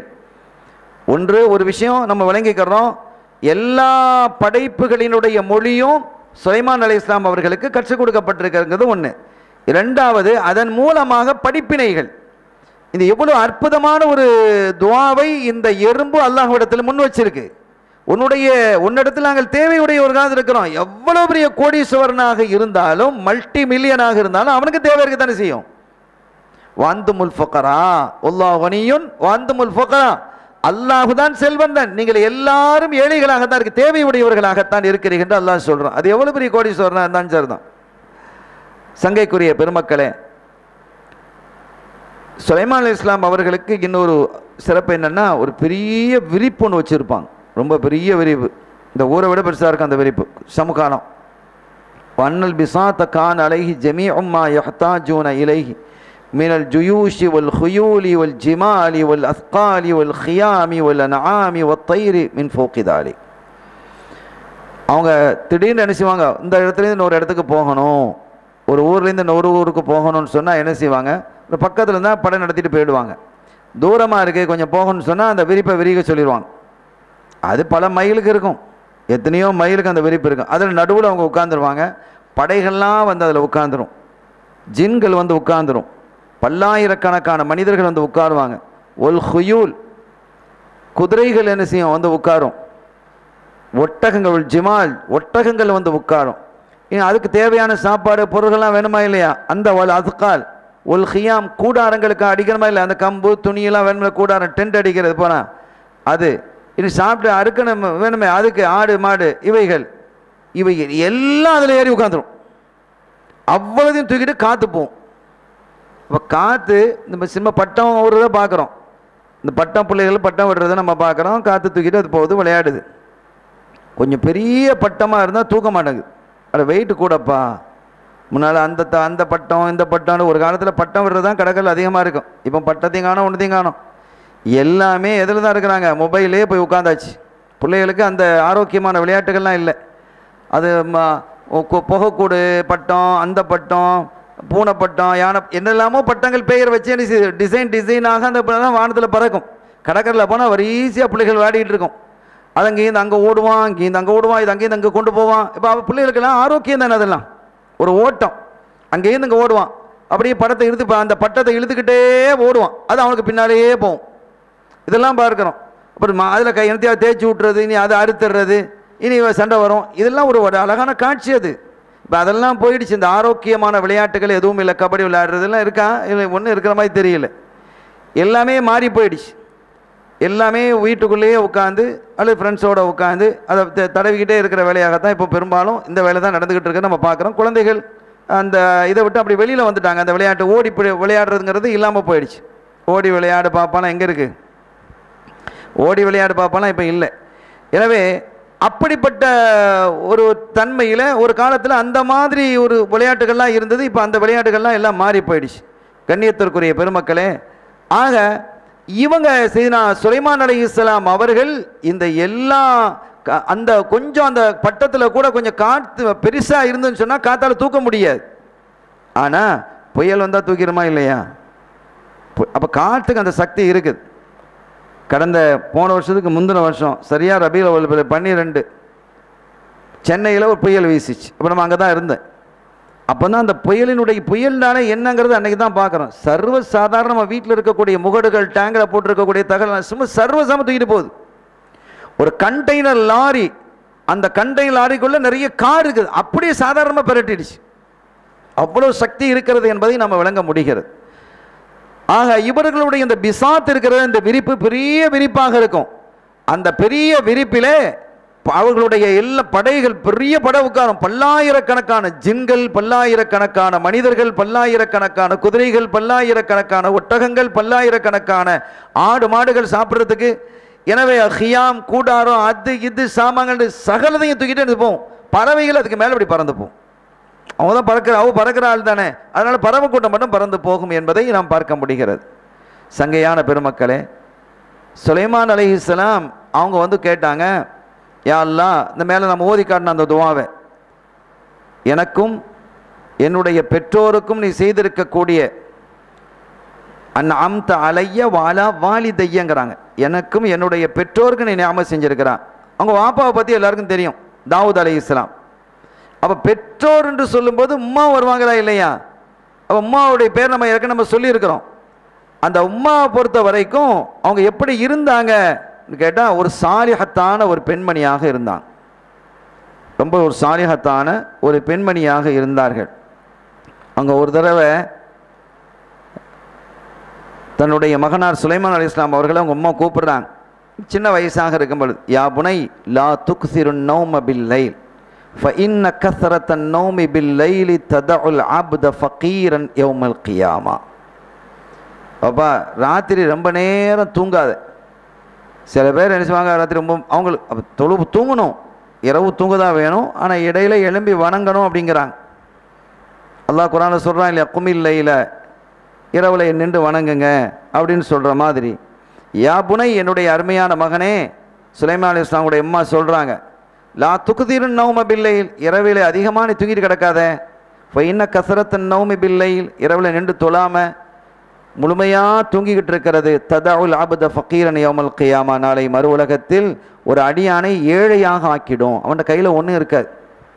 ஒன்று ஒரு விஷயம் நம்ம விளங்கிக்கிறோம் எல்லா படைப்புகளினுடைய மொழியும் சுலைமான் அலி இஸ்லாம் அவர்களுக்கு கற்றுக் கொடுக்கப்பட்டிருக்கிறது ஒன்று இரண்டாவது அதன் மூலமாக படிப்பினைகள் இது எவ்வளவு அற்புதமான ஒரு துவாவை இந்த எறும்பு அல்லாஹ்விடத்தில் முன் வச்சிருக்கு உன்னுடைய உன்னிடத்தில் நாங்கள் தேவையுடையவர்களாக இருக்கிறோம் எவ்வளவு பெரிய கோடீஸ்வரனாக இருந்தாலும் மல்டி மில்லியனாக இருந்தாலும் அவனுக்கு தேவை இருக்க தானே செய்யும் வாந்துமுல் ஃபக்கரா உல்லாஹ் கனியுன் வாந்துமுல் ஃபக்கரா அல்லாஹுதான் செல்வந்தன் நீங்கள் எல்லாரும் ஏழைகளாகத்தான் இருக்கு தேவையுடையவர்களாகத்தான் இருக்கிறீர்கள் என்று அல்லாஹ் சொல்றான் அது எவ்வளவு பெரிய கோடீஸ்வரனா இருந்தாலும் சரிதான் சங்கைக்குரிய பெருமக்களே சுலைமான் அலி இஸ்லாம் அவர்களுக்கு இன்னொரு சிறப்பு என்னன்னா ஒரு பெரிய விரிப்பு ஒன்று வச்சுருப்பாங்க ரொம்ப பெரிய விரிப்பு இந்த ஊரை விட பெருசாக இருக்கும் அந்த விரிப்பு சமுகாலம் வண்ணல் பிசாத்த கான் அலைஹி ஜமீ உம்மா யஹ்தாஜூன இலைஹி மினல் ஜுயூஷி வல் ஹுயூலி வல் ஜிமாலி வல் அஸ்காலி வல் ஹியாமி வல் அன்ஆமி வத் தைரி மின் ஃபோக்கிதாலி அவங்க திடீர்னு என்ன செய்வாங்க இந்த இடத்துலேருந்து இன்னொரு இடத்துக்கு போகணும் ஒரு ஊர்லேருந்து இன்னொரு ஊருக்கு போகணும்னு சொன்னால் என்ன செய்வாங்க ஒரு பக்கத்தில் இருந்தால் படம் நடத்திட்டு போயிடுவாங்க தூரமாக இருக்குது கொஞ்சம் போகணும்னு சொன்னால் அந்த விரிப்பை விரிக்க சொல்லிடுவாங்க அது பல மைலுக்கு இருக்கும் எத்தனையோ மைலுக்கு அந்த விரிப்பு இருக்கும் அதில் நடுவில் அவங்க உட்காந்துருவாங்க படைகள்லாம் வந்து அதில் உட்காந்துரும் ஜின்கள் வந்து உட்காந்துரும் பல்லாயிரக்கணக்கான மனிதர்கள் வந்து உட்காருவாங்க ஒல் ஹுயூல் குதிரைகள் என்ன செய்யும் வந்து உட்காரும் ஒட்டகங்கள் உல் ஜிமால் ஒட்டகங்கள் வந்து உட்காரும் இனி அதுக்கு தேவையான சாப்பாடு பொருள்கள்லாம் வேணுமா இல்லையா அந்த ஒல் அதுக்கால் ஒல் ஹியாம் கூடாரங்களுக்கு அடிக்கணுமா இல்லை அந்த கம்பு துணியெல்லாம் வேணுமா கூடாரம் டென்ட் அடிக்கிறது போனா அது இனி சாப்பிட்டு அறுக்கணும் வேணுமே அதுக்கு ஆடு மாடு இவைகள் இவை எல்லாம் அதில் ஏறி உட்காந்துரும் அவ்வளோதையும் தூக்கிட்டு காற்று போகும் இப்போ காற்று இந்த சின்ன பட்டம் விடுறத பார்க்குறோம் இந்த பட்டம் பிள்ளைகள் பட்டம் விடுறத நம்ம பார்க்குறோம் காற்று தூக்கிட்டு அது போகுது விளையாடுது கொஞ்சம் பெரிய பட்டமாக இருந்தால் தூக்க மாட்டேங்குது அது வெயிட் கூடப்பா முன்னால் அந்த த- அந்த பட்டம் இந்த பட்டம்னு ஒரு காலத்தில் பட்டம் விடுறது தான் கடற்கல் அதிகமாக இருக்கும் இப்போ பட்டத்தையும் காணோம் ஒன்றுத்தையும் காணோம் எல்லாமே எதில் தான் இருக்கிறாங்க மொபைலே போய் உட்காந்தாச்சு பிள்ளைகளுக்கு அந்த ஆரோக்கியமான விளையாட்டுகள்லாம் இல்லை அது ம- கொ- புகைக்கூடு பட்டம் அந்த பட்டம் பூனை பட்டம் யானை என்னெல்லாமோ பட்டங்கள் பெயர் வச்சு என்ன செய்யுது? டிசைன் டிசைனாக அந்த பட்டம் வானத்தில் பறக்கும் கடற்கரையில் போனால் வரிசையாக பிள்ளைகள் விளையாடிட்டு இருக்கும் அது அங்கேருந்து அங்கே ஓடுவான் இங்கேருந்து அங்கே ஓடுவான் இது அங்கேருந்து அங்கே கொண்டு போவான் இப்போ அவன் பிள்ளைகளுக்கெல்லாம் ஆரோக்கியம் தானே அதெல்லாம் ஒரு ஓட்டம் அங்கேருந்து அங்கே ஓடுவான் அப்படியே படத்தை இழுத்து ப- அந்த பட்டத்தை இழுத்துக்கிட்டே ஓடுவான் அது அவனுக்கு பின்னாலேயே போகும் இதெல்லாம் பார்க்குறோம் அப்புறம் அதில் கை என்னத்தையாவது தேய்ச்சி விட்டுறது இனி அதை அறுத்துறது இனி இவன் சண்டை வரும் இதெல்லாம் ஒரு ஒரு அழகான காட்சி அது இப்போ அதெல்லாம் போயிடுச்சு இந்த ஆரோக்கியமான விளையாட்டுகள் எதுவும் இல்லை கபடி விளையாடுறதெல்லாம் இருக்கா இல்லை ஒன்றும் இருக்கிற மாதிரி தெரியல எல்லாமே மாறி போயிடுச்சு எல்லாமே வீட்டுக்குள்ளேயே உட்காந்து அல்லது ஃப்ரெண்ட்ஸோட உட்காந்து அதை த- தடவிக்கிட்டே இருக்கிற வேலையாகத்தான் இப்போ பெரும்பாலும் இந்த வேலை தான் நடந்துக்கிட்டு இருக்கு நம்ம பார்க்குறோம் குழந்தைகள் அந்த இதை விட்டு அப்படி வெளியில் வந்துட்டாங்க அந்த விளையாட்டு ஓடி போய் விளையாடுறதுங்கிறது இல்லாமல் போயிடுச்சு ஓடி விளையாடு பாப்பாலாம் எங்கே இருக்குது ஓடி விளையாடு பாப்பாலாம் இப்போ இல்லை எனவே அப்படிப்பட்ட ஒரு தன்மையில் ஒரு காலத்தில் அந்த மாதிரி ஒரு விளையாட்டுகள்லாம் இருந்தது இப்போ அந்த விளையாட்டுகள்லாம் எல்லாம் மாறி போயிடுச்சு கண்ணியத்திற்குரிய பெருமக்களே ஆக இவங்க செய்தினா சுலைமான் அலை இஸ்லாம் அவர்கள் இந்த எல்லா க- அந்த கொஞ்சம் அந்த பட்டத்தில் கூட கொஞ்சம் காற்று பெருசாக இருந்துன்னு சொன்னால் காத்தால் தூக்க முடியாது ஆனால் புயல் வந்தால் தூக்கிடுமா இல்லையா அப்போ காற்றுக்கு அந்த சக்தி இருக்குது கடந்த போன வருஷத்துக்கு முந்தின வருஷம் சரியாக ரபியில் ஒரு பன்னிரெண்டு சென்னையில் ஒரு புயல் வீசிச்சு அப்போ நம்ம அங்கே தான் இருந்தேன் அப்போ தான் அந்த புயலினுடைய புயல்னால என்னங்கிறது அன்னைக்கு தான் பார்க்குறோம் சர்வ சாதாரண நம்ம வீட்டில் இருக்கக்கூடிய முகடுகள் டேங்கில் போட்டிருக்கக்கூடிய தகவல் சும்மா சர்வசாம தூக்கிட்டு போகுது ஒரு கண்டெய்னர் லாரி அந்த கண்டெய்னர் லாரிக்குள்ளே நிறைய கார் இருக்குது அப்படியே சாதாரணமாக பிரட்டிடுச்சு அவ்வளோ சக்தி இருக்கிறது என்பதை நம்ம விளங்க முடிகிறது ஆக இவர்களுடைய இந்த பிசாத் இருக்கிற இந்த விரிப்பு பெரிய விரிப்பாக இருக்கும் அந்த பெரிய விரிப்பிலே ப- அவர்களுடைய எல்லா படைகள் பெரிய படை உட்காரும் பல்லாயிரக்கணக்கான ஜின்கள் பல்லாயிரக்கணக்கான மனிதர்கள் பல்லாயிரக்கணக்கான குதிரைகள் பல்லாயிரக்கணக்கான ஒட்டகங்கள் பல்லாயிரக்கணக்கான ஆடு மாடுகள் சாப்பிட்றதுக்கு எனவே ஹியாம் கூடாரம் அது இது சாமான்கள் சகலதையும் தூக்கிட்டு எடுத்து போகும் பறவைகள் அதுக்கு மேலே இப்படி பறந்து போகும் அவங்க தான் பறக்கிற அவ பறக்கிற ஆள் தானே அதனால் பறவை கூட்டம் மட்டும் பறந்து போகும் என்பதை நாம் பார்க்க முடிகிறது சங்கையான பெருமக்களே சுலைமான் அலைஹிஸ்ஸலாம் அவங்க வந்து கேட்டாங்க யா அல்லாஹ் இந்த மேலே நம்ம ஓதி காட்டின அந்த துவாவை எனக்கும் என்னுடைய பெற்றோருக்கும் நீ செய்திருக்கக்கூடிய அன் அம்த அலைய வாலா வாலி தையங்கிறாங்க எனக்கும் என்னுடைய பெற்றோருக்கு நீ ஞாபகம் செஞ்சிருக்கிறான் அவங்க வாப்பாவை பற்றி எல்லாருக்கும் தெரியும் தாவூத் அலை இஸ்லாம் அப்போ பெற்றோர் என்று சொல்லும்போது உம்மா வருவாங்களா இல்லையா அப்போ உம்மாவுடைய பேர் நம்ம ஏற்கனவே நம்ம சொல்லியிருக்கிறோம் அந்த உம்மாவை பொறுத்த வரைக்கும் அவங்க எப்படி இருந்தாங்க கேட்டால் ஒரு சாலிஹத்தான ஒரு பெண்மணியாக இருந்தாங்க ரொம்ப ஒரு சாலிஹத்தான ஒரு பெண்மணியாக இருந்தார்கள் அவங்க ஒரு தடவை தன்னுடைய மகனார் சுலைமான் அலி இஸ்லாம் அவர்களை அவங்க அம்மா கூப்பிடுறாங்க சின்ன வயசாக இருக்கும் பொழுது யா புனை லா துக்சிரு நௌம பில் லைல் فإن كثرة النوم بالليل تدع العبد فقيرا يوم القيامة அப்பா ராத்திரி ரொம்ப நேரம் தூங்காத சில பேர் என்ன செய்வாங்க ராத்திரி ரொம்ப அவங்களுக்கு அப்ப தொழு தூங்கணும் இரவு தூங்க தான் வேணும் ஆனால் இடையில எழும்பி வணங்கணும் அப்படிங்கிறாங்க அல்லாஹ் குரானில் சொல்கிறான் இல்லையா குமில்லையில் இரவில் நின்று வணங்குங்க அப்படின்னு சொல்கிற மாதிரி யா புனை என்னுடைய அருமையான மகனே சுலைமான் அலி இஸ்லாமுடைய அம்மா சொல்கிறாங்க லா துக்குதீரன் நௌம பில்லையில் இரவில் அதிகமாக நீ தூங்கிட்டு கிடக்காத இப்போ இன்ன கசரத்தன் நௌமி பில்லையில் இரவில் நின்று தொழாம முழுமையாக தூங்கிக்கிட்டு இருக்கிறது ததாவுல் ஆபத ஃபக்கீரன் யௌமல் கியாமா நாளை மறு உலகத்தில் ஒரு அடியானை ஏழையாக ஆக்கிடும் அவன்கிட்ட கையில் ஒன்றும் இருக்காது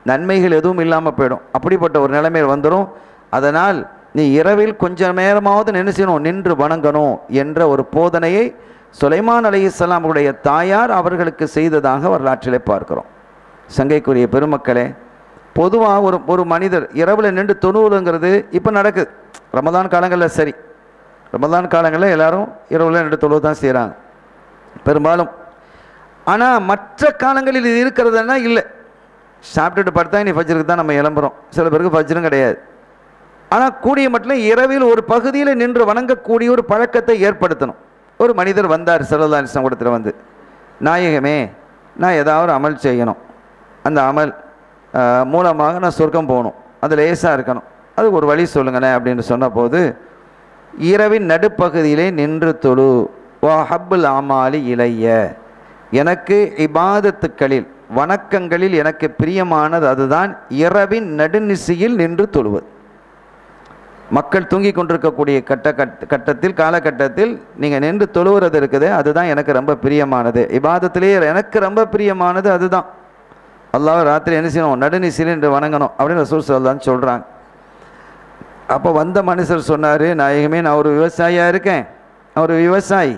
நன்மைகள் எதுவும் இல்லாமல் போயிடும் அப்படிப்பட்ட ஒரு நிலைமையில் வந்துடும் அதனால் நீ இரவில் கொஞ்ச நேரமாவது நினைச்சணும் நின்று வணங்கணும் என்ற ஒரு போதனையை சுலைமான் அலைஹிஸ்ஸலாமுடைய தாயார் அவர்களுக்கு செய்ததாக வரலாற்றிலே பார்க்கிறோம் சங்கைக்குரிய பெருமக்களே பொதுவாக ஒரு ஒரு மனிதர் இரவில் நின்று தொழுவுங்கிறது இப்போ நடக்குது ரமதான் காலங்களில் சரி ரமதான் காலங்களில் எல்லாரும் இரவில் நின்று தொழுவு தான் செய்கிறாங்க பெரும்பாலும் ஆனால் மற்ற காலங்களில் இது இருக்கிறதுனா இல்லை சாப்பிட்டுட்டு படுத்தா இனி ஃபஜ்ருக்கு தான் நம்ம கிளம்புறோம் சில பேருக்கு ஃபஜ்ரும் கிடையாது ஆனால் கூடிய மட்டும் இரவில் ஒரு பகுதியில் நின்று வணங்கக்கூடிய ஒரு பழக்கத்தை ஏற்படுத்தணும் ஒரு மனிதர் வந்தார் சரதாலிசம் கூடத்தில் வந்து நாயகமே நான் ஏதாவது ஒரு அமல் செய்யணும் அந்த அமல் ஆஹ், மூலமாக நான் சொர்க்கம் போகணும் அது லேசாக இருக்கணும் அதுக்கு ஒரு வழி சொல்லுங்களேன் அப்படின்னு சொன்னபோது இரவின் நடுப்பகுதியிலே நின்று தொழு வா ஹப்புல் ஆமாலி இளைய எனக்கு இபாதத்துக்களில் வணக்கங்களில் எனக்கு பிரியமானது அதுதான் இரவின் நடுநிசையில் நின்று தொழுவது மக்கள் தூங்கி கொண்டிருக்கக்கூடிய கட்ட கட் கட்டத்தில் காலகட்டத்தில் நீங்கள் நின்று தொழுவுறது இருக்குது அதுதான் எனக்கு ரொம்ப பிரியமானது இபாதத்திலேயே எனக்கு ரொம்ப பிரியமானது அதுதான் அல்லாஹ் ராத்திரி என்ன செய்யணும் நடுநிசையில் நின்று வணங்கணும் அப்படின்னு ரசூல் சொல்லான்னு சொல்கிறாங்க அப்போ வந்த மனுஷர் சொன்னார் நாயகமே நான் ஒரு விவசாயியாக இருக்கேன் நான் ஒரு விவசாயி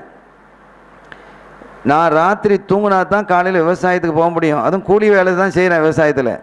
நான் ராத்திரி தூங்கினா தான் காலையில் விவசாயத்துக்கு போக முடியும் அதுவும் கூலி வேலை தான் செய்கிறேன் விவசாயத்தில்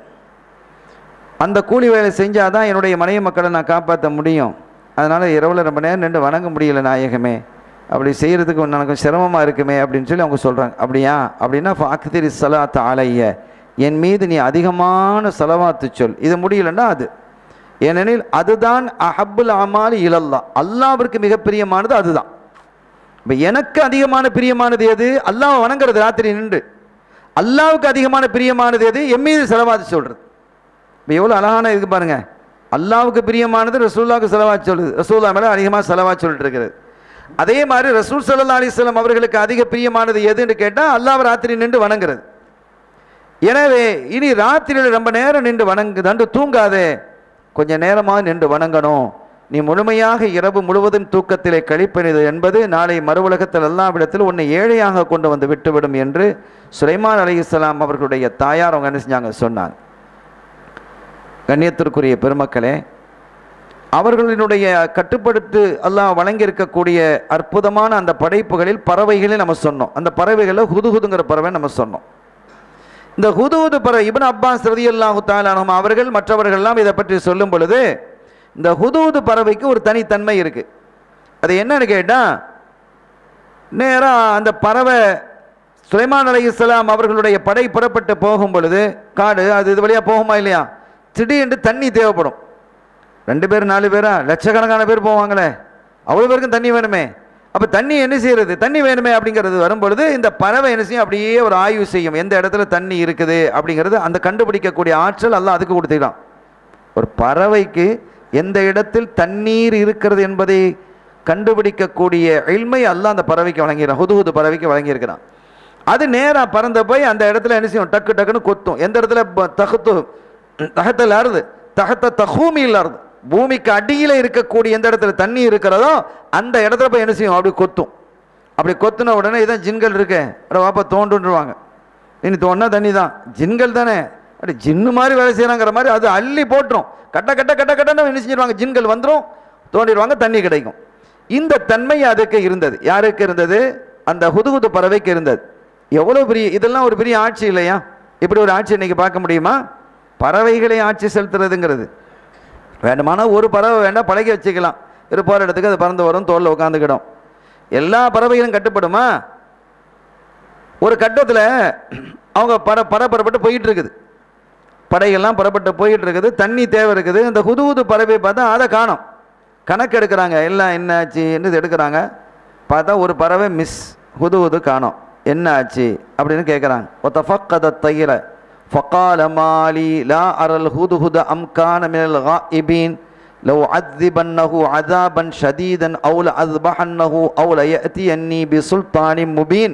அந்த கூலி வேலை செஞ்சால் தான் என்னுடைய மனைவி மக்களை நான் காப்பாற்ற முடியும் அதனால் இரவில் ரொம்ப நேரம் நின்று வணங்க முடியல நாயகமே அப்படி செய்கிறதுக்கு எனக்கு சிரமமாக இருக்குமே அப்படின்னு சொல்லி அவங்க சொல்கிறாங்க அப்படியா அப்படின்னா ஃபாக்திரி சலாத் ஆலைய என் மீது நீ அதிகமான செலவாத்து சொல் இது முடியலன்னா அது ஏனெனில் அதுதான் அஹப்புல் அமால் இலல்லா அல்லாவிற்கு மிக பிரியமானது அதுதான் இப்போ எனக்கு அதிகமான பிரியமானது எது அல்லாஹ் வணங்குறது ராத்திரி நின்று அல்லாவுக்கு அதிகமான பிரியமானது எது என் மீது செலவாத்து சொல்கிறது இப்போ எவ்வளோ அழகான இருக்கு பாருங்க அல்லாவுக்கு பிரியமானது ரசூல்லாவுக்கு செலவா சொல்லுது ரசூல்லா மேலே அதிகமாக செலவா சொல்லிட்டு இருக்கிறது அதே மாதிரி ரசூல் சல்லா அலிஸ்லாம் அவர்களுக்கு அதிக பிரியமானது எதுன்னு கேட்டால் அல்லாஹ் ராத்திரி நின்று வணங்குறது எனவே இனி ராத்திரியில் ரொம்ப நேரம் நின்று வணங்கு தண்டு தூங்காதே கொஞ்ச நேரமாக நின்று வணங்கணும் நீ முழுமையாக இரவு முழுவதும் தூக்கத்திலே கழிப்பது என்பது நாளை மறுவுலகத்தில் எல்லாவிடத்தில் உன்னை ஏழையாக கொண்டு வந்து விட்டுவிடும் என்று சுலைமான் அலைஹிஸ்ஸலாம் அவர்களுடைய தாயார் அவங்க என்ன செஞ்சாங்க சொன்னாங்க கண்ணியத்திற்குரிய பெருமக்களே அவர்களினுடைய கட்டுப்படுத்து அல்லாஹ் வழங்கியிருக்கக்கூடிய அற்புதமான அந்த படைப்புகளில் பறவைகளை நம்ம சொன்னோம் அந்த பறவைகளில் ஹுதுஹுதுங்கிற பறவை நம்ம சொன்னோம் இந்த ஹுதுஹுது பறவை இப்னு அப்பாஸ் ரதியல்லாஹு தாலானும் அவர்கள் மற்றவர்கள்லாம் இதை பற்றி சொல்லும் பொழுது இந்த ஹுதுஹுது பறவைக்கு ஒரு தனித்தன்மை இருக்கு அது என்னன்னு கேட்டால் நேராக அந்த பறவை சுலைமான் அலைஹிஸ்ஸலாம் அவர்களுடைய படை புறப்பட்டு போகும் பொழுது காடு அது இது வழியாக போகுமா இல்லையா திடீரென்று தண்ணி தேவைப்படும் ரெண்டு பேர் நாலு பேரா லட்சக்கணக்கான பேர் போவாங்களே அவ்வளோ பேருக்கும் தண்ணி வேணுமே அப்போ தண்ணி என்ன செய்யறது தண்ணி வேணுமே அப்படிங்கிறது வரும்பொழுது இந்த பறவை என்ன செய்யும் அப்படியே ஒரு ஆய்வு செய்யும் எந்த இடத்துல தண்ணி இருக்குது அப்படிங்கிறது அந்த கண்டுபிடிக்கக்கூடிய ஆற்றல் எல்லாம் அதுக்கு கொடுத்துக்கலாம் ஒரு பறவைக்கு எந்த இடத்தில் தண்ணீர் இருக்கிறது என்பதை கண்டுபிடிக்கக்கூடிய இல்மை அல்லாஹ் அந்த பறவைக்கு வழங்கிறான் ஹுதுஹுது பறவைக்கு வழங்கியிருக்கிறான் அது நேராக பறந்த போய் அந்த இடத்துல என்ன செய்யும் டக்கு டக்குன்னு கொத்தும் எந்த இடத்துல ப- தகுத்து தகத்தில் அறுது தகத்த தகூமியில் அறுது பூமிக்கு அடியில் இருக்கக்கூடிய எந்த இடத்துல தண்ணி இருக்கிறதோ அந்த இடத்துல போய் என்ன செய்யும் அப்படி கொத்தும் அப்படி கொத்துன உடனே இதான் ஜின்கள் இருக்கு அட வாப்பா தோண்டுருவாங்க இனி தோண்டா தண்ணி தான் ஜின்கள் தானே அப்படி ஜின்னு மாதிரி வேலை செய்கிறாங்கிற மாதிரி அது அள்ளி போட்டுரும் கட்ட கட்ட கட்ட கட்டன்னு என்ன செஞ்சிருவாங்க ஜின்கள் வந்துடும் தோண்டிடுவாங்க தண்ணி கிடைக்கும் இந்த தன்மை அதுக்கு இருந்தது யாருக்கு இருந்தது அந்த ஹுதுகுது பறவைக்கு இருந்தது எவ்வளோ பெரிய இதெல்லாம் ஒரு பெரிய ஆட்சி இல்லையா இப்படி ஒரு ஆட்சி இன்னைக்கு பார்க்க முடியுமா பறவைகளை ஆட்சி செலுத்துறதுங்கிறது வேண்டுமானா ஒரு பறவை வேண்டாம் பழகி வச்சுக்கலாம் இது போகிற இடத்துக்கு அது பறந்து வரும் தோளில் உட்காந்துக்கிடும் எல்லா பறவைகளும் கட்டுப்படுமா ஒரு கட்டத்தில் அவங்க பர பரபரப்பட்டு போயிட்டு இருக்குது படைகள்லாம் புறப்பட்டு போயிட்டு இருக்குது தண்ணி தேவை இருக்குது இந்த ஹுதுஹுது பறவை பார்த்தா அதை காணோம் கணக்கு எடுக்கிறாங்க எல்லாம் என்ன ஆச்சு என்னது எடுக்கிறாங்க பார்த்தா ஒரு பறவை மிஸ் ஹுதுஹுது காணோம் என்ன ஆச்சு அப்படின்னு கேட்குறாங்க ஒத்த ஃபக்கத தையில ஃபக்கால மாலி லா அரல் ஹுதுஹுத அம் கான மினல் غائبين لو عذبنه عذابا شديدا او لأذبحنه او ليأتيني بسلطان مبين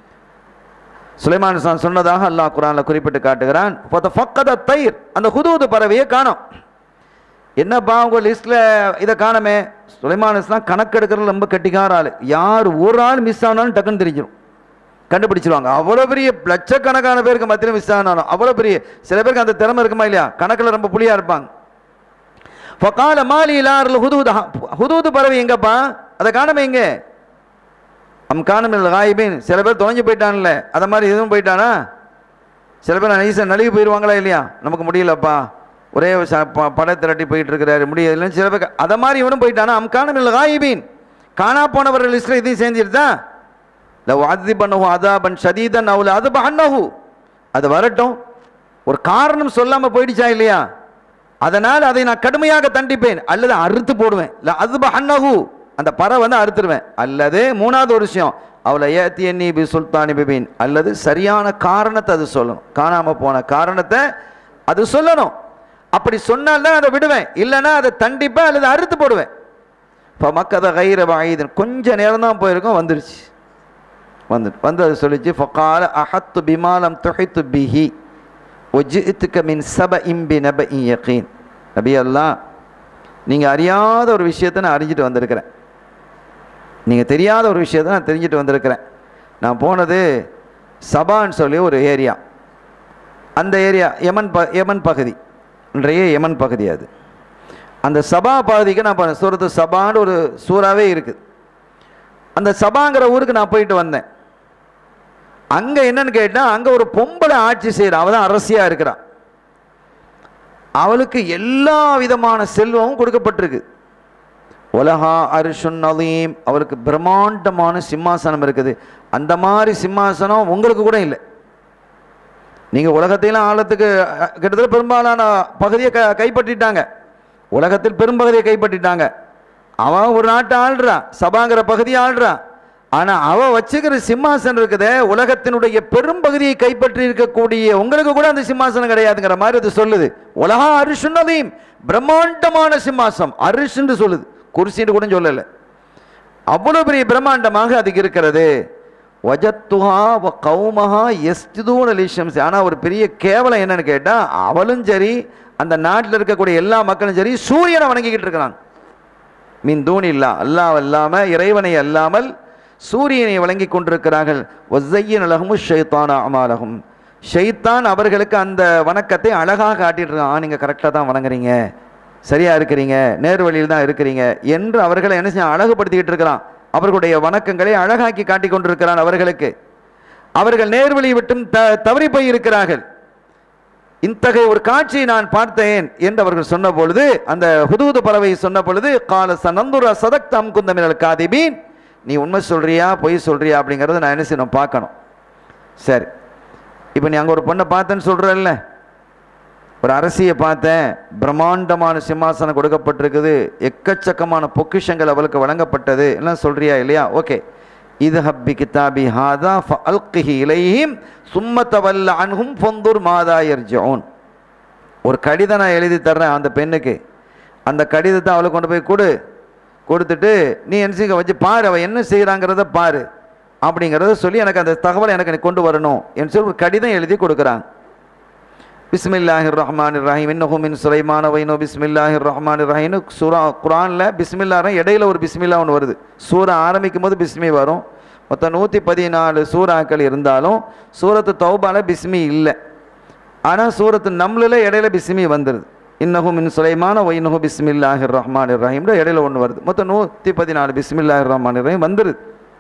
சுலைமான் இஸ்லாம் சொன்னதாக அல்லாஹ் குரானில் குறிப்பிட்டு காட்டுகிறான் ஃபக்கத தயிர் அந்த ஹுதூது பறவையை காணோம் என்னப்பா உங்க லிஸ்ட்ல இதை காணமே சுலைமான் இஸ்லாம் கணக்கெடுக்கிறது ரொம்ப கெட்டிக்கார ஆள் யார் ஒரு ஆள் மிஸ் ஆனாலும் டக்குன்னு தெரிஞ்சிடும் கண்டுபிடிச்சிருவாங்க அவ்வளோ பெரிய லட்சக்கணக்கான பேருக்கு மத்தியில் மிஸ் ஆனாலும் அவ்வளோ பெரிய சில பேருக்கு அந்த திறமை இருக்குமா இல்லையா கணக்கில் ரொம்ப புளியாக இருப்பாங்க ஃபகால மாலி இலாரில் ஹுதூத் ஹுதூது பறவை எங்கப்பா அதை காணாம எங்க அம் காணமில் காயிபின் சில பேர் தொலைஞ்சு போயிட்டான்ல அதை மாதிரி இதுவும் போயிட்டானா சில பேர் நைஸாக நழுவி போயிடுவாங்களா இல்லையா நமக்கு முடியலப்பா ஒரே ச- ப- படை திரட்டி போயிட்டு இருக்கிறாரு முடியலன்னு சில பேர் அதை மாதிரி இவனும் போயிட்டானா அம் காணமில் காயிபின் காணா போனவர்கள் லிஸ்ட்டில் இதையும் சேர்ந்துருதா இல்லை வாதி பண்ணஹு அதாபன் ஷதீதன் அவுல அது பண்ணஹு அது வரட்டும் ஒரு காரணம் சொல்லாமல் போயிடுச்சா இல்லையா அதனால் அதை நான் கடுமையாக தண்டிப்பேன் அல்லது அறுத்து போடுவேன் இல்லை அது பண்ணஹு அந்த பறை வந்து அறுத்துருவேன் அல்லது மூணாவது ஒரு விஷயம் அவளை ஏத்தி எண்ணி பி சுல்தானி பிபின் அல்லது சரியான காரணத்தை அது சொல்லணும் காணாம போன காரணத்தை அது சொல்லணும் அப்படி சொன்னால்தான் அதை விடுவேன் இல்லைன்னா அதை தண்டிப்பேன் அல்லது அறுத்து போடுவேன் இப்போ மக்கதை கைர வாயுதன் கொஞ்ச நேரம் தான் போயிருக்கோம் வந்துருச்சு வந்துட்டு வந்து அது சொல்லிச்சு ஃபகால அஹத்து பிமாலம் துஹித்து பிஹி ஒஜித்துக்க மின் சப இம்பி நப யகீன் நபி அல்லாஹ் நீங்கள் அறியாத ஒரு விஷயத்தை நான் அறிஞ்சிட்டு வந்திருக்கிறேன் நீங்கள் தெரியாத ஒரு விஷயத்தை நான் தெரிஞ்சுட்டு வந்திருக்கிறேன் நான் போனது சபான்னு சொல்லி ஒரு ஏரியா அந்த ஏரியா யமன் ப யமன் பகுதி இன்றைய யமன் பகுதி அது அந்த சபா பகுதிக்கு நான் போனேன் சூரத்து சபான்னு ஒரு சூறாவே இருக்குது அந்த சபாங்கிற ஊருக்கு நான் போயிட்டு வந்தேன் அங்கே என்னன்னு கேட்டால் அங்கே ஒரு பொம்பளை ஆட்சி செய்கிறா அவள் தான் அரசியாக இருக்கிறான் அவளுக்கு எல்லா விதமான செல்வமும் கொடுக்கப்பட்டிருக்கு உலகா அரிஷுன் நலீம் அவளுக்கு பிரம்மாண்டமான சிம்மாசனம் இருக்குது அந்த மாதிரி சிம்மாசனம் உங்களுக்கு கூட இல்லை நீங்கள் உலகத்தையெல்லாம் ஆழத்துக்கு அஹ், கிட்டத்தட்ட பெரும்பாலான பகுதியை க கைப்பற்றிட்டாங்க உலகத்தில் பெரும்பகுதியை கைப்பற்றிட்டாங்க அவன் ஒரு நாட்டை ஆள்றான் சபாங்கிற பகுதியை ஆள்றான் ஆனால் அவன் வச்சுக்கிற சிம்மாசனம் இருக்குதே உலகத்தினுடைய பெரும்பகுதியை கைப்பற்றி இருக்கக்கூடிய உங்களுக்கு கூட அந்த சிம்மாசனம் கிடையாதுங்கிற மாதிரி அது சொல்லுது உலகா அரிசுன்னதையும் பிரம்மாண்டமான சிம்மாசனம் அரிசுன்னு சொல்லுது குர்சின்னு கூட சொல்லலை அவ்வளோ பெரிய பிரம்மாண்டமாக அதுக்கு இருக்கிறது வஜத்துஹா வ கௌமஹா எஸ்திதூன லிஷம்ஸ் ஆனால் ஒரு பெரிய கேவலம் என்னன்னு கேட்டால் அவளும் சரி அந்த நாட்டில் இருக்கக்கூடிய எல்லா மக்களும் சரி சூரியனை வணங்கிக்கிட்டு இருக்கிறாங்க மீன் தூண் இல்லா அல்லாஹ் அல்லாமல் இறைவனை அல்லாமல் சூரியனை வழங்கி கொண்டிருக்கிறார்கள் ஒஸ்ஸையின் அழகும் ஷைத்தான அமாலகும் ஷைத்தான் அவர்களுக்கு அந்த வணக்கத்தை அழகாக காட்டிட்டு இருக்கான் ஆ நீங்கள் கரெக்டாக தான் வணங்குறீங்க சரியா இருக்கிறீங்க நேர் வழியில் தான் இருக்கிறீங்க என்று அவர்களை என்ன செய்ய அழகுபடுத்திக்கிட்டு இருக்கிறான் அவர்களுடைய வணக்கங்களை அழகாக்கி காட்டிக் கொண்டிருக்கிறான் அவர்களுக்கு அவர்கள் நேர்வழி விட்டும் த தவறி போய் இருக்கிறார்கள் இத்தகைய ஒரு காட்சியை நான் பார்த்தேன் என்று அவர்கள் சொன்ன பொழுது அந்த ஹுதூது பறவை சொன்ன பொழுது கால சனந்துர சதக்தம் குந்தமினல் காதிபீன் நீ உண்மை சொல்றியா பொய் சொல்றியா அப்படிங்கிறத நான் என்ன செய்யணும் பார்க்கணும் சரி இப்போ நீ அங்கே ஒரு பொண்ணை பார்த்தேன்னு சொல்கிறல்ல ஒரு அரசியை பார்த்தேன் பிரம்மாண்டமான சிம்மாசனம் கொடுக்கப்பட்டிருக்குது எக்கச்சக்கமான பொக்கிஷங்கள் அவளுக்கு வழங்கப்பட்டது எல்லாம் சொல்றியா இல்லையா ஓகே இது ஹப்பி கிதாபி ஹாதா அல்கிஹி இலைஹிம் சும்மத்தவல்ல அன்ஹும் பொந்தூர் மாதா யர்ஜூன் ஒரு கடிதம் நான் எழுதி தர்றேன் அந்த பெண்ணுக்கு அந்த கடிதத்தை அவளுக்கு கொண்டு போய் கொடு கொடுத்துட்டு நீ என்ன செய்ய வச்சு பாரு அவள் என்ன செய்கிறாங்கிறத பாரு அப்படிங்கிறத சொல்லி எனக்கு அந்த தகவலை எனக்கு நீ கொண்டு வரணும் என்று சொல்லி ஒரு கடிதம் எழுதி கொடுக்குறாங்க பிஸ்மில்லாஹிர் ரஹ்மான் ரஹீம் இன்னஹு மின் சுலைமான வைனோ பிஸ்மில்லாஹிர் ரஹ்மான் ரஹீம்னு சூரா குரானில் பிஸ்மில்லா இடையில ஒரு பிஸ்மில்லா ஒன்று வருது சூரா ஆரம்பிக்கும் போது பிஸ்மி வரும் மொத்தம் நூற்றி பதினாலு சூறாக்கள் இருந்தாலும் சூரத்து தௌபால பிஸ்மி இல்லை ஆனால் சூரத்து நம்லில் இடையில பிஸ்மி வந்துடுது இன்னஹு மின் சுலைமான வைனஹு பிஸ்மில்லாஹிர் ரஹ்மான் ரஹீம்னு இடையில ஒன்று வருது மொத்தம் நூற்றி பதினாலு பிஸ்மில்லாஹிர் ரஹ்மான் ரஹீம் வந்துடுது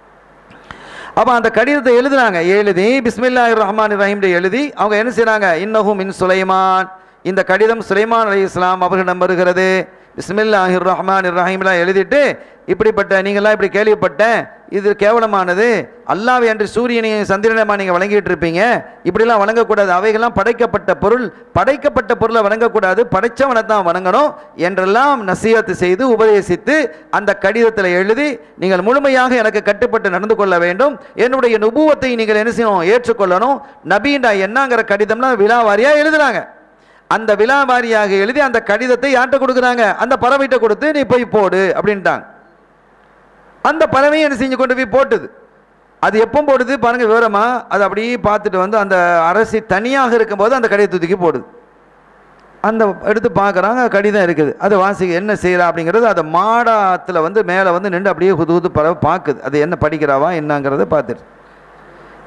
அப்போ அந்த கடிதத்தை எழுதுனாங்க எழுதி பிஸ்மில்லாஹிர் ரஹ்மான் ரஹீம் எழுதி அவங்க என்ன செய்றாங்க இன்னஹும் மின் சுலைமான் இந்த கடிதம் சுலைமான் அலி இஸ்லாம் அவர்களிடம் வருகிறது பிஸ்மில்லாஹிர் ரஹ்மான் ரஹீம்லாம் எழுதிட்டு இப்படிப்பட்ட நீங்களாம் இப்படி கேள்விப்பட்டேன் இது கேவலமானது அல்லாஹ் என்று சூரியனையும் சந்திரனமா நீங்கள் வழங்கிட்டு இருப்பீங்க இப்படிலாம் வணங்கக்கூடாது அவைகள்லாம் படைக்கப்பட்ட பொருள் படைக்கப்பட்ட பொருளை வணங்கக்கூடாது படைச்சவனை தான் வணங்கணும் என்றெல்லாம் நசீகத்து செய்து உபதேசித்து அந்த கடிதத்தில் எழுதி நீங்கள் முழுமையாக எனக்கு கட்டுப்பட்டு நடந்து கொள்ள வேண்டும் என்னுடைய நுபுவத்தை நீங்கள் என்ன செய்யணும் ஏற்றுக்கொள்ளணும் நபீண்டா என்னங்கிற கடிதம்லாம் விழாவாரியாக எழுதுறாங்க அந்த விழாவாரியாக எழுதி அந்த கடிதத்தை யார்கிட்ட கொடுக்குறாங்க அந்த பறவைகிட்ட கொடுத்து நீ போய் போடு அப்படின்ட்டாங்க அந்த பறவையை என்ன செஞ்சு கொண்டு போய் போட்டுது அது எப்போ போடுது பாருங்க விவரமா அது அப்படியே பார்த்துட்டு வந்து அந்த அரசி தனியாக இருக்கும்போது அந்த கடிதத்தை தூக்கி போடுது அந்த எடுத்து பார்க்குறாங்க கடிதம் இருக்குது அது வாசி என்ன செய்கிறா அப்படிங்கிறது அதை மாடாத்தில் வந்து மேலே வந்து நின்று அப்படியே குது குது பறவை பார்க்குது அது என்ன படிக்கிறாவா என்னங்கிறத பார்த்துட்டு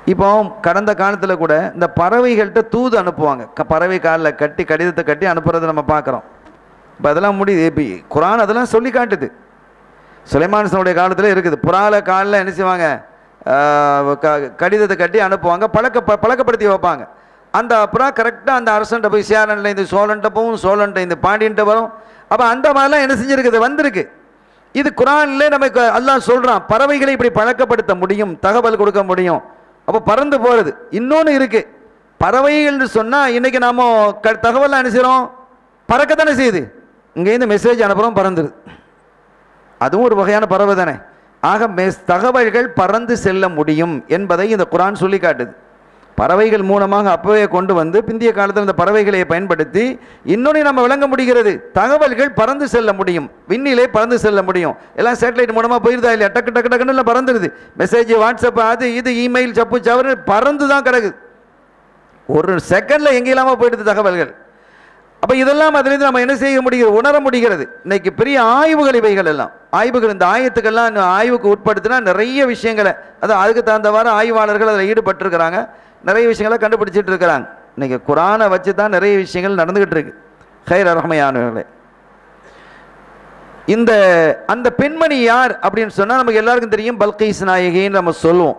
இப்போ கடந்த காலத்தில் கூட இந்த பறவைகள்கிட்ட தூது அனுப்புவாங்க க பறவை காலில் கட்டி கடிதத்தை கட்டி அனுப்புறதை நம்ம பார்க்குறோம் இப்போ அதெல்லாம் முடியுது இப்போ குரான் அதெல்லாம் சொல்லி காட்டுது சுலைமானுடைய காலத்தில் இருக்குது புறால காலில் என்ன செய்வாங்க ஆஹ் க- கடிதத்தை கட்டி அனுப்புவாங்க பழக்க ப- பழக்கப்படுத்தி வைப்பாங்க அந்த புறா கரெக்டாக அந்த அரசன்ட்ட போய் சேரன்ல இந்த சோழன்ட்ட போகும் சோழன்ட்ட இந்த பாண்டியன்ட்ட வரும் அப்போ அந்த மாதிரிலாம் என்ன செஞ்சிருக்குது வந்திருக்கு இது குரான்ல நமக்கு அல்லாஹ் சொல்றான் பறவைகளை இப்படி பழக்கப்படுத்த முடியும் தகவல் கொடுக்க முடியும் அப்போ பறந்து போகிறது இன்னொன்று இருக்கு பறவைகள்னு சொன்னால் இன்னைக்கு நாம க தகவல் என்ன செய்கிறோம் பறக்கத்தானே செய்யுது இங்கேருந்து மெசேஜ் அனுப்புகிறோம் பறந்துருது அதுவும் ஒரு வகையான பறவை தானே ஆக மெஸ் தகவல்கள் பறந்து செல்ல முடியும் என்பதை இந்த குரான் சொல்லி காட்டுது பறவைகள் மூலமாக அப்பவே கொண்டு வந்து பிந்திய காலத்தில் இந்த பறவைகளை பயன்படுத்தி இன்னொன்று நம்ம விளங்க முடிகிறது தகவல்கள் பறந்து செல்ல முடியும் விண்ணிலே பறந்து செல்ல முடியும் எல்லாம் சேட்டலைட் மூலமாக போயிருதா இல்லையா டக்கு டக்கு டக்குன்னு எல்லாம் பறந்துருது மெசேஜ் வாட்ஸ்அப் அது இது இமெயில் சப்பு சவறு பறந்து தான் கிடக்குது ஒரு செகண்ட்ல எங்கே இல்லாமல் போயிடுது தகவல்கள் அப்போ இதெல்லாம் அதிலிருந்து நம்ம என்ன செய்ய முடிகிறது உணர முடிகிறது இன்னைக்கு பெரிய ஆய்வுகள் இவைகள் எல்லாம் ஆய்வுகள் இந்த ஆயத்துக்கெல்லாம் இன்னும் ஆய்வுக்கு உட்படுத்தினா நிறைய விஷயங்களை அதான் அதுக்கு தகுந்தவாறு ஆய்வாளர்கள் அதில் ஈடுபட்டிருக்கிறாங்க நிறைய விஷயங்களை கண்டுபிடிச்சிட்டு இருக்கிறாங்க இன்னைக்கு குரானை வச்சு தான் நிறைய விஷயங்கள் நடந்துகிட்டு இருக்கு ஹைர் அரமையானவர்களே இந்த அந்த பெண்மணி யார் அப்படின்னு சொன்னால் நமக்கு எல்லாருக்கும் தெரியும் பல்கைஸ் நாயகின்னு நம்ம சொல்லுவோம்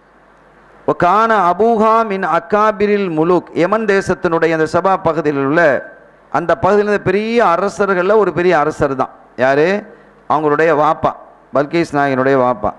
கான அபூஹா மின் அக்காபிரில் முலுக் யமன் தேசத்தினுடைய அந்த சபா பகுதியில் உள்ள அந்த பகுதியில் இருந்த பெரிய அரசர்களில் ஒரு பெரிய அரசர் தான் யார் அவங்களுடைய வாப்பா பல்கீஸ் நாயகனுடைய வாப்பா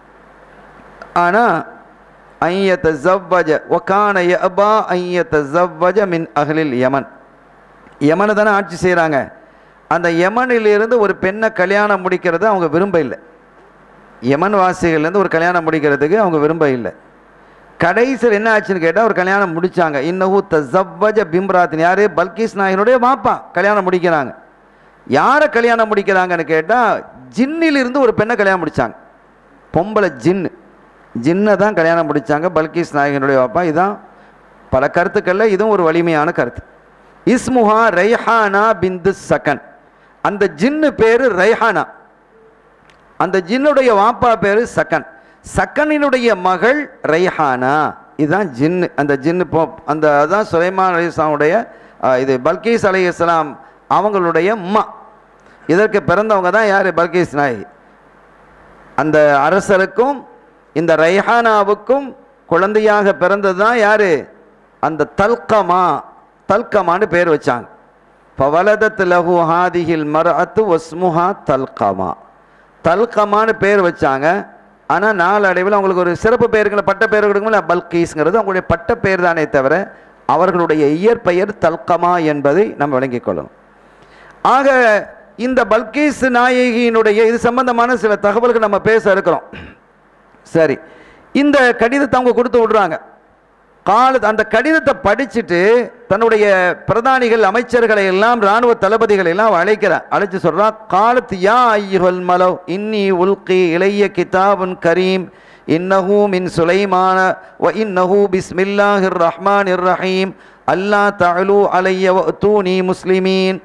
ஆனால் ஐயத்த ஜவ்வஜ ஒக்கான யபா ஐயத்த ஜவ்வஜ மின் அகலில் யமன் யமனை தானே ஆட்சி செய்கிறாங்க அந்த யமனிலிருந்து ஒரு பெண்ணை கல்யாணம் முடிக்கிறது அவங்க விரும்ப இல்லை யமன் வாசிகள்லேருந்து ஒரு கல்யாணம் முடிக்கிறதுக்கு அவங்க விரும்ப இல்லை கடைசியில் என்ன ஆச்சுன்னு கேட்டால் ஒரு கல்யாணம் முடிச்சாங்க இன்னஹு தஸவ்வஜ பிம்ராத்தின் யார் பல்கீஸ் நாயனுடைய மாப்பா கல்யாணம் முடிக்கிறாங்க யாரை கல்யாணம் முடிக்கிறாங்கன்னு கேட்டால் ஜின்னிலிருந்து ஒரு பெண்ணை கல்யாணம் முடிச்சாங்க பொம்பளை ஜின்னு ஜின்னை தான் கல்யாணம் முடிச்சாங்க பல்கீஸ் நாயகனுடைய வாப்பா இதுதான் பல கருத்துக்களில் இதுவும் ஒரு வலிமையான கருத்து இஸ்முஹா ரைஹானா பிந்து சகன் அந்த ஜின்னு பேர் ரைஹானா அந்த ஜின்னுடைய வாப்பா பேர் சக்கன் சக்கனினுடைய மகள் ரைஹானா இதுதான் ஜின்னு அந்த ஜின்னு போ அந்த அதுதான் சுலைமான் அலிஸ்லாமுடைய இது பல்கீஸ் அலி இஸ்லாம் அவங்களுடைய அம்மா இதற்கு பிறந்தவங்க தான் யார் பல்கீஸ் நாயகி அந்த அரசருக்கும் இந்த ரைஹானாவுக்கும் குழந்தையாக பிறந்தது தான் யார் அந்த தல்கமா தல்கமான்னு பேர் வச்சாங்க பவலதத் லஹு ஹாதிஹில் மர்அத்து வஸ்முஹா தல்கமா தல்கமான்னு பேர் வச்சாங்க ஆனால் நாளடைவில் அவங்களுக்கு ஒரு சிறப்பு பேருங்களை பட்ட பேர் கொடுக்கும்போது பல்கீஸ்ங்கிறது அவங்களுடைய பட்ட பேர் தானே தவிர அவர்களுடைய இயற்பெயர் தல்கமா என்பதை நம்ம விளங்கிக் கொள்ளணும் ஆக இந்த பல்கீஸ் நாயகியினுடைய இது சம்பந்தமான சில தகவல்கள் நம்ம பேச இருக்கிறோம் சரி இந்த கடிதத்தை அவங்க கொடுத்து விடுறாங்க கால அந்த கடிதத்தை படிச்சுட்டு தன்னுடைய பிரதானிகள் அமைச்சர்களை எல்லாம் இராணுவ தளபதிகளை எல்லாம் அழைக்கிறார் அழைச்சு சொல்றான் காலத்து யா ஐயுல் மலவ் இன்னி உல்கி இளைய கிதாபுன் கரீம் இன்னஹூ மின் சுலைமான வ இன்னஹூ பிஸ்மில்லாஹிர் ரஹ்மானிர் ரஹீம் அல்லா தஅலு அலைய வ தூனி முஸ்லிமீன்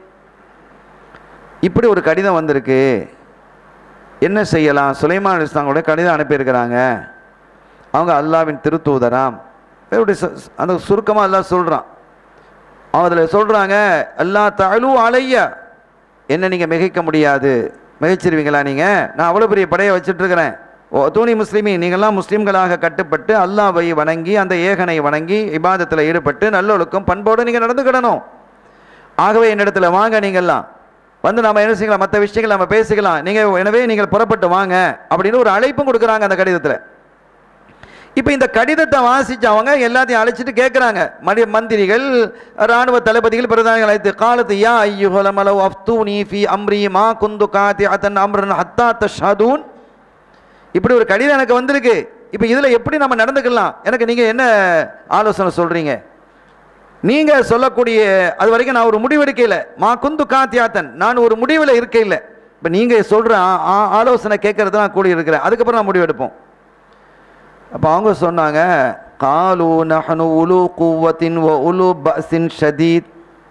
இப்படி ஒரு கடிதம் வந்திருக்கு என்ன செய்யலாம் சுலைமான் அலிஸ்லாங்களோட கடிதம் அனுப்பியிருக்கிறாங்க அவங்க அல்லாவின் திருத்தூதராம் இப்படி சு- அந்த சுருக்கமாக எல்லாம் சொல்கிறான் அதில் சொல்கிறாங்க அல்லா தழு அலைய என்ன நீங்கள் மிகைக்க முடியாது மிகைச்சிருவீங்களா நீங்கள் நான் அவ்வளோ பெரிய படையை வச்சிட்ருக்கிறேன் ஓ தூணி முஸ்லிமி நீங்கள்லாம் முஸ்லீம்களாக கட்டுப்பட்டு அல்லாவை வணங்கி அந்த ஏகனை வணங்கி இபாதத்தில் ஈடுபட்டு நல்லொழுக்கம் பண்போடு நீங்கள் நடந்துக்கிடணும் ஆகவே என்னிடத்துல வாங்க நீங்கள்லாம் வந்து நாம என்ன செய்யலாம் மற்ற விஷயங்கள் நம்ம பேசிக்கலாம் நீங்கள் எனவே நீங்கள் புறப்பட்டு வாங்க அப்படின்னு ஒரு அழைப்பும் கொடுக்குறாங்க அந்த கடிதத்தில் இப்போ இந்த கடிதத்தை வாசிச்சவங்க எல்லாத்தையும் அழைச்சிட்டு கேட்குறாங்க மடி மந்திரிகள் ராணுவ தளபதிகள் பிரதானிகள் அழைத்து காலத்து யா ஐயுஹலமலவ் அஃப்தூனி ஃபி அம்ரி மா குந்து காத்தி அதன் அம்ரன் ஹத்தா தஷாதூன் இப்படி ஒரு கடிதம் எனக்கு வந்திருக்கு இப்போ இதில் எப்படி நம்ம நடந்துக்கலாம் எனக்கு நீங்கள் என்ன ஆலோசனை சொல்கிறீங்க நீங்கள் சொல்லக்கூடிய அது வரைக்கும் நான் ஒரு முடிவெடுக்கையில் மா குந்து காத்தியாத்தன் நான் ஒரு முடிவில் இருக்கையில் இப்போ நீங்கள் சொல்கிற ஆலோசனை கேட்கறது நான் கூடி இருக்கிறேன் அதுக்கப்புறம் நான் முடிவெடுப்போம் அப்போ அவங்க சொன்னாங்க காலு நஹனு உலு குவத்தின் வ உலு பசின் ஷதீத்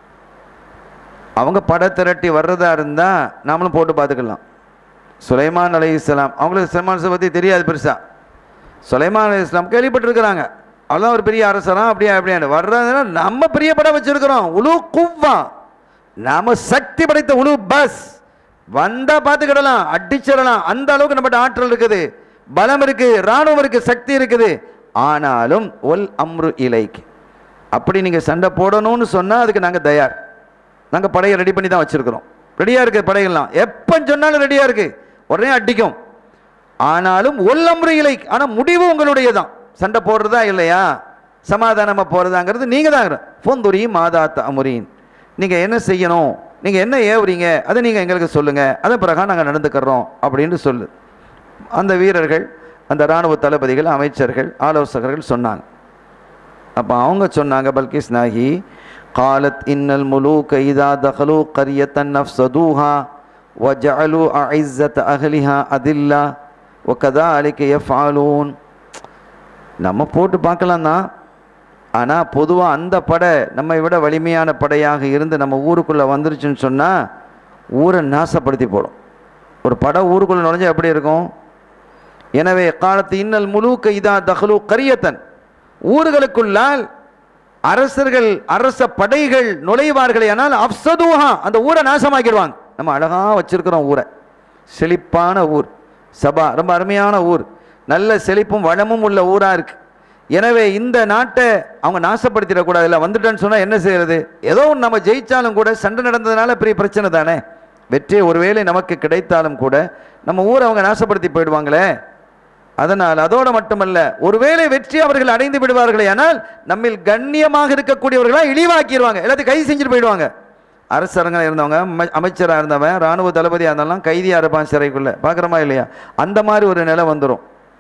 அவங்க படை திரட்டி வர்றதா இருந்தால் நாமளும் போட்டு பார்த்துக்கலாம் சுலைமான் அலை இஸ்லாம் அவங்களுக்கு சுலைமான் பற்றி தெரியாது பெருசா சுலைமான் அலி இஸ்லாம் கேள்விப்பட்டிருக்கிறாங்க அவெல்லாம் ஒரு பெரிய அரசரா அப்படியா அப்படியான்னு வர்றதுன்னா நம்ம பிரியப்பட வச்சிருக்கிறோம் உழு குவ்வா நாம சக்தி படைத்த உழு பஸ் வந்தா பார்த்துக்கிடலாம் அடிச்சிடலாம் அந்த அளவுக்கு நம்மகிட்ட ஆற்றல் இருக்குது பலம் இருக்கு ராணுவம் இருக்கு சக்தி இருக்குது ஆனாலும் ஒல் அம்ரு இலைக்கு அப்படி நீங்க சண்டை போடணும்னு சொன்னா அதுக்கு நாங்க தயார் நாங்க படையை ரெடி பண்ணி தான் வச்சிருக்கிறோம் ரெடியா இருக்கு படைகள்லாம் எப்போ சொன்னாலும் ரெடியா இருக்கு உடனே அடிக்கும் ஆனாலும் ஒல்லம்ரு இலை ஆனா முடிவு உங்களுடைய தான் சண்டை போடுறதா இல்லையா சமாதானமா போறதாங்கிறது நீங்க தான் பொந்துரி மாதா அமுரீன் நீங்க என்ன செய்யணும் நீங்க என்ன ஏவுறீங்க அதை நீங்க எங்களுக்கு சொல்லுங்க அதன் பிறகு நாங்க நடந்துக்கிறோம் அப்படின்னு சொல்லு அந்த வீரர்கள் அந்த இராணுவ தளபதிகள் அமைச்சர்கள் ஆலோசகர்கள் சொன்னாங்க அப்போ அவங்க சொன்னாங்க பல்கிஸ் நாகி قالت إن الملوك إذا دخلوا قرية نفسدوها وجعلوا أعزة أهلها أذلة وكذلك يفعلون நம்ம போட்டு பார்க்கலாம் தான் ஆனால் பொதுவாக அந்த படை நம்மை விட வலிமையான படையாக இருந்து நம்ம ஊருக்குள்ளே வந்துருச்சுன்னு சொன்னால் ஊரை நாசப்படுத்தி போடும் ஒரு படை ஊருக்குள்ளே நுழைஞ்சா எப்படி இருக்கும் எனவே காலத்து இன்னல் முழுக்க இதா தஹலு கரியத்தன் ஊர்களுக்குள்ளால் அரசர்கள் அரச படைகள் நுழைவார்களே ஆனால் அப்சதுஹா அந்த ஊரை நாசமாக்கிடுவாங்க நம்ம அழகா வச்சிருக்கிறோம் ஊரை செழிப்பான ஊர் சபா ரொம்ப அருமையான ஊர் நல்ல செழிப்பும் வளமும் உள்ள ஊரா இருக்கு எனவே இந்த நாட்டை அவங்க நாசப்படுத்திடக்கூடாது இல்லை வந்துட்டேன்னு சொன்னால் என்ன செய்யறது ஏதோ ஒன்று நம்ம ஜெயிச்சாலும் கூட சண்டை நடந்ததுனால பெரிய பிரச்சனை தானே வெற்றி ஒருவேளை நமக்கு கிடைத்தாலும் கூட நம்ம ஊரை அவங்க நாசப்படுத்தி போயிடுவாங்களே அதனால் அதோடு மட்டுமல்ல ஒருவேளை வெற்றி அவர்கள் அடைந்து விடுவார்களே ஆனால் நம்மில் கண்ணியமாக இருக்கக்கூடியவர்களா இழிவாக்கிடுவாங்க எல்லாத்தையும் கைது செஞ்சுட்டு போயிடுவாங்க அரசரங்க இருந்தவங்க அமை- அமைச்சரா இருந்தவன் ராணுவ தளபதியாக இருந்தாலும் கைதியா இருப்பான் சிறைக்குள்ள பார்க்குறோமா இல்லையா அந்த மாதிரி ஒரு நிலை வந்துடும்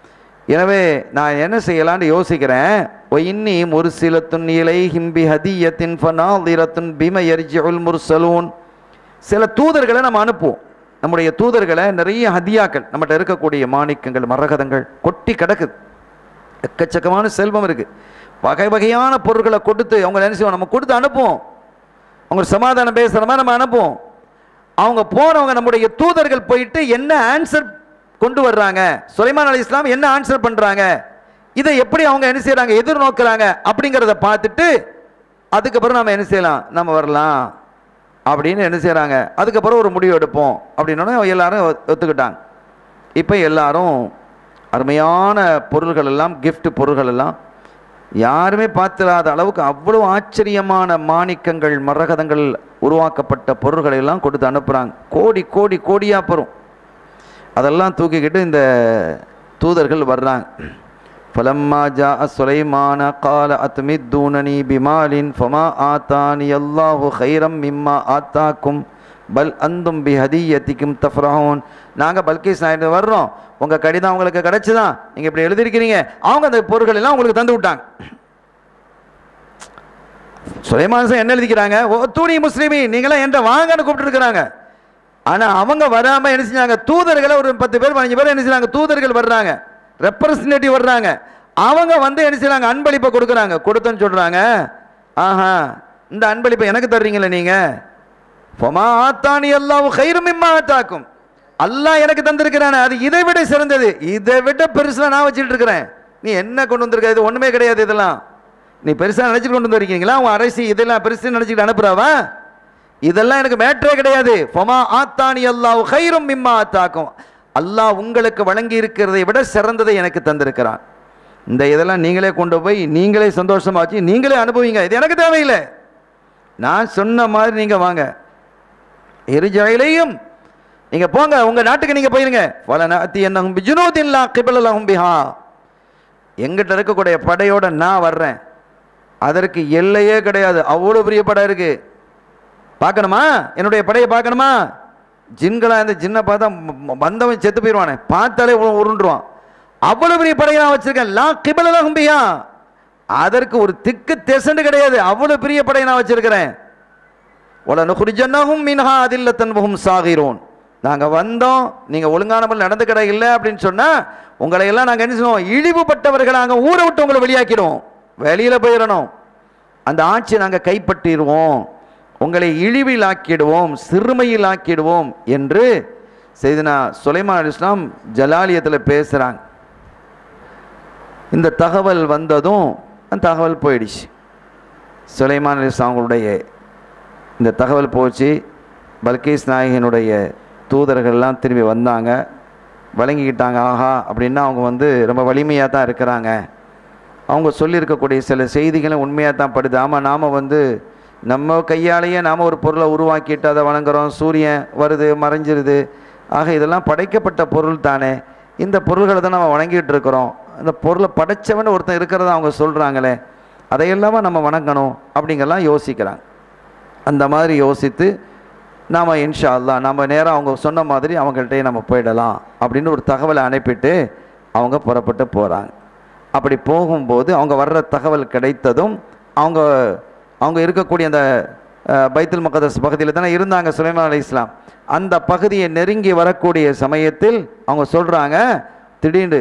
எனவே நான் என்ன செய்யலாம்னு யோசிக்கிறேன் ஒயின்னி முர்சிலத்துன் இலை ஹிம்பி ஹதியத்தின் ஃபனாதிரத்துன் பிம எர்ஜிஉல் முர்சலூன் சில தூதர்களை நம்ம அனுப்புவோம் நம்முடைய தூதர்களை நிறைய ஹதியாக்கள் நம்மகிட்ட இருக்கக்கூடிய மாணிக்கங்கள் மரகதங்கள் கொட்டி கிடக்குது எக்கச்சக்கமான செல்வம் இருக்கு வகை வகையான பொருட்களை கொடுத்து அவங்க என்ன செய்வோம் நம்ம கொடுத்து அனுப்புவோம் அவங்க சமாதானம் பேசுகிற மாதிரி நம்ம அனுப்புவோம் அவங்க போனவங்க நம்முடைய தூதர்கள் போயிட்டு என்ன ஆன்சர் கொண்டு வர்றாங்க சுலைமான் அலி இஸ்லாம் என்ன ஆன்சர் பண்றாங்க இதை எப்படி அவங்க என்ன செய்றாங்க எதிர்நோக்குறாங்க அப்படிங்கிறத பார்த்துட்டு அதுக்கப்புறம் நம்ம என்ன செய்யலாம் நம்ம வரலாம் அப்படின்னு என்ன செய்றாங்க அதுக்கப்புறம் ஒரு முடிவு எடுப்போம் அப்படின்னோடனே எல்லாரும் ஒத்- ஒத்துக்கிட்டாங்க இப்போ எல்லாரும் அருமையான பொருள்கள் எல்லாம் gift பொருள்கள் எல்லாம் யாருமே பார்த்திராத அளவுக்கு அவ்வளோ ஆச்சரியமான மாணிக்கங்கள் மரகதங்கள் உருவாக்கப்பட்ட பொருள்களை எல்லாம் கொடுத்து அனுப்புகிறாங்க கோடி கோடி கோடியாக பெறும் அதெல்லாம் தூக்கிக்கிட்டு இந்த தூதர்கள் வர்றாங்க ஃபலம்மா ஜா சுலைமான கால அத்மித்தூனனி பிமாலின் ஃபமா ஆத்தானி அல்லாஹு ஹைரம் மிம்மா ஆத்தாக்கும் பல் அந்தும் பி ஹதியத்திக்கும் தஃப்ரஹூன் நாங்கள் பல்கீஸ் நாயுடு வர்றோம் உங்கள் கடிதம் உங்களுக்கு கிடைச்சுதான் நீங்கள் இப்படி எழுதியிருக்கிறீங்க அவங்க அந்த பொருட்கள் எல்லாம் உங்களுக்கு தந்து விட்டாங்க சுலைமான் சார் என்ன எழுதிக்கிறாங்க ஓ தூணி முஸ்லிமி நீங்களாம் என்ற வாங்கன்னு கூப்பிட்டுருக்குறாங்க ஆனால் அவங்க வராமல் என்ன செஞ்சாங்க தூதர்களை ஒரு பத்து பேர் பதினஞ்சு பேர் என்ன செய்றாங்க தூதர்கள் வர்றாங்க ரெப்ரசன்டேட்டிவ் வர்றாங்க அவங்க வந்து என்ன செய்றாங்க அன்பளிப்பை கொடுக்குறாங்க கொடுத்தேன்னு சொல்கிறாங்க ஆஹா இந்த அன்பளிப்பை எனக்கு தர்றீங்களே நீங்கள் ஃபமா ஆத்தானி அல்லாஹ் கைரும் இம்மா ஆத்தாக்கும் அல்லாஹ் எனக்கு தந்திருக்கிறானே அது இதை விட சிறந்தது இதை விட பெருசுல நான் வச்சுட்டு இருக்கிறேன் நீ என்ன கொண்டு வந்திருக்க இது ஒண்ணுமே கிடையாது இதெல்லாம் நீ பெருசா நினைச்சிட்டு கொண்டு வந்திருக்கீங்களா உன் அரசி இதெல்லாம் பெருசு நினைச்சிட்டு அனுப்புறாவா இதெல்லாம் எனக்கு மேட்டரே கிடையாது ஃபமா ஆத்தானி அல்லாஹ் கைரும் மிம்மா ஆத்தாக்கும் அல்லாஹ் உங்களுக்கு வழங்கி இருக்கிறதை விட சிறந்ததை எனக்கு தந்திருக்கிறான் இந்த இதெல்லாம் நீங்களே கொண்டு போய் நீங்களே சந்தோஷமா வச்சு நீங்களே அனுபவிங்க இது எனக்கு தேவையில்லை நான் சொன்ன மாதிரி நீங்க வாங்க இருஜையிலையும் நீங்க போங்க உங்க நாட்டுக்கு நீங்க போயிருங்க வலனாத்தி என்னகும் பிஜுனூதில்லா கிபலலகும் பிஹா எங்கிட்ட இருக்கக்கூடிய படையோட நான் வர்றேன் அதற்கு எல்லையே கிடையாது அவ்வளோ பெரிய படை இருக்கு பார்க்கணுமா என்னுடைய படையை பார்க்கணுமா ஜின்களா இந்த ஜின்னை பார்த்தா ம- ம- வந்தவன் செத்து போயிடுவானே பார்த்தாலே உரு- உருண்டுருவான் அவ்வளவு பெரிய படையை நான் வச்சிருக்கேன் லா கிபலலகும் பிஹா அதற்கு ஒரு திக்கு தெசண்டு கிடையாது அவ்வளவு பெரிய படையை நான் வச்சிருக்கிறேன் உலனுகுரிஜன்னஹும் மின்ஹா அதில்லத்தன் வஹும் சாகிரோன் நாங்கள் வந்தோம் நீங்கள் ஒழுங்கானமல் நடந்து கடை இல்லை அப்படின்னு சொன்னால் உங்களை எல்லாம் நாங்கள் என்ன செய்வோம் இழிவுபட்டவர்கள் நாங்கள் ஊரை விட்டு உங்களை வெளியாக்கிடுவோம் வெளியில் போயிடணும் அந்த ஆட்சியை நாங்கள் கைப்பற்றிடுவோம் உங்களை இழிவில் ஆக்கிடுவோம் சிறுமையில் ஆக்கிடுவோம் என்று செய்தனா சுலைமான் அலி இஸ்லாம் ஜலாலியத்தில் பேசுகிறாங்க இந்த தகவல் வந்ததும் அந்த தகவல் போயிடுச்சு சுலைமான் அலி அவங்களுடைய இந்த தகவல் போச்சு பல்கீஸ் நாயகனுடைய தூதர்கள்லாம் திரும்பி வந்தாங்க வழங்கிக்கிட்டாங்க ஆஹா அப்படின்னா அவங்க வந்து ரொம்ப வலிமையாக தான் இருக்கிறாங்க அவங்க சொல்லியிருக்கக்கூடிய சில செய்திகளும் உண்மையாக தான் படுது ஆமாம் நாம் வந்து நம்ம கையாலேயே நாம் ஒரு பொருளை உருவாக்கிட்டு அதை வணங்குறோம் சூரியன் வருது மறைஞ்சிருது ஆக இதெல்லாம் படைக்கப்பட்ட பொருள் தானே இந்த பொருள்களை தான் நம்ம வணங்கிட்டு இருக்கிறோம் இந்த பொருளை படைச்சவன் ஒருத்தன் இருக்கிறத அவங்க சொல்கிறாங்களே அதையெல்லாமா நம்ம வணங்கணும் அப்படிங்கெல்லாம் யோசிக்கிறாங்க அந்த மாதிரி யோசித்து நாம் இன்ஷா அல்லா நம்ம நேராக அவங்க சொன்ன மாதிரி அவங்கள்ட்டே நம்ம போயிடலாம் அப்படின்னு ஒரு தகவலை அனுப்பிட்டு அவங்க புறப்பட்டு போகிறாங்க அப்படி போகும்போது அவங்க வர்ற தகவல் கிடைத்ததும் அவங்க அவங்க இருக்கக்கூடிய அந்த அஹ், பைத்துல் மக்கதஸ் பகுதியில் தானே இருந்தாங்க சுலைமான் அலி இஸ்லாம் அந்த பகுதியை நெருங்கி வரக்கூடிய சமயத்தில் அவங்க சொல்கிறாங்க திடீர்னு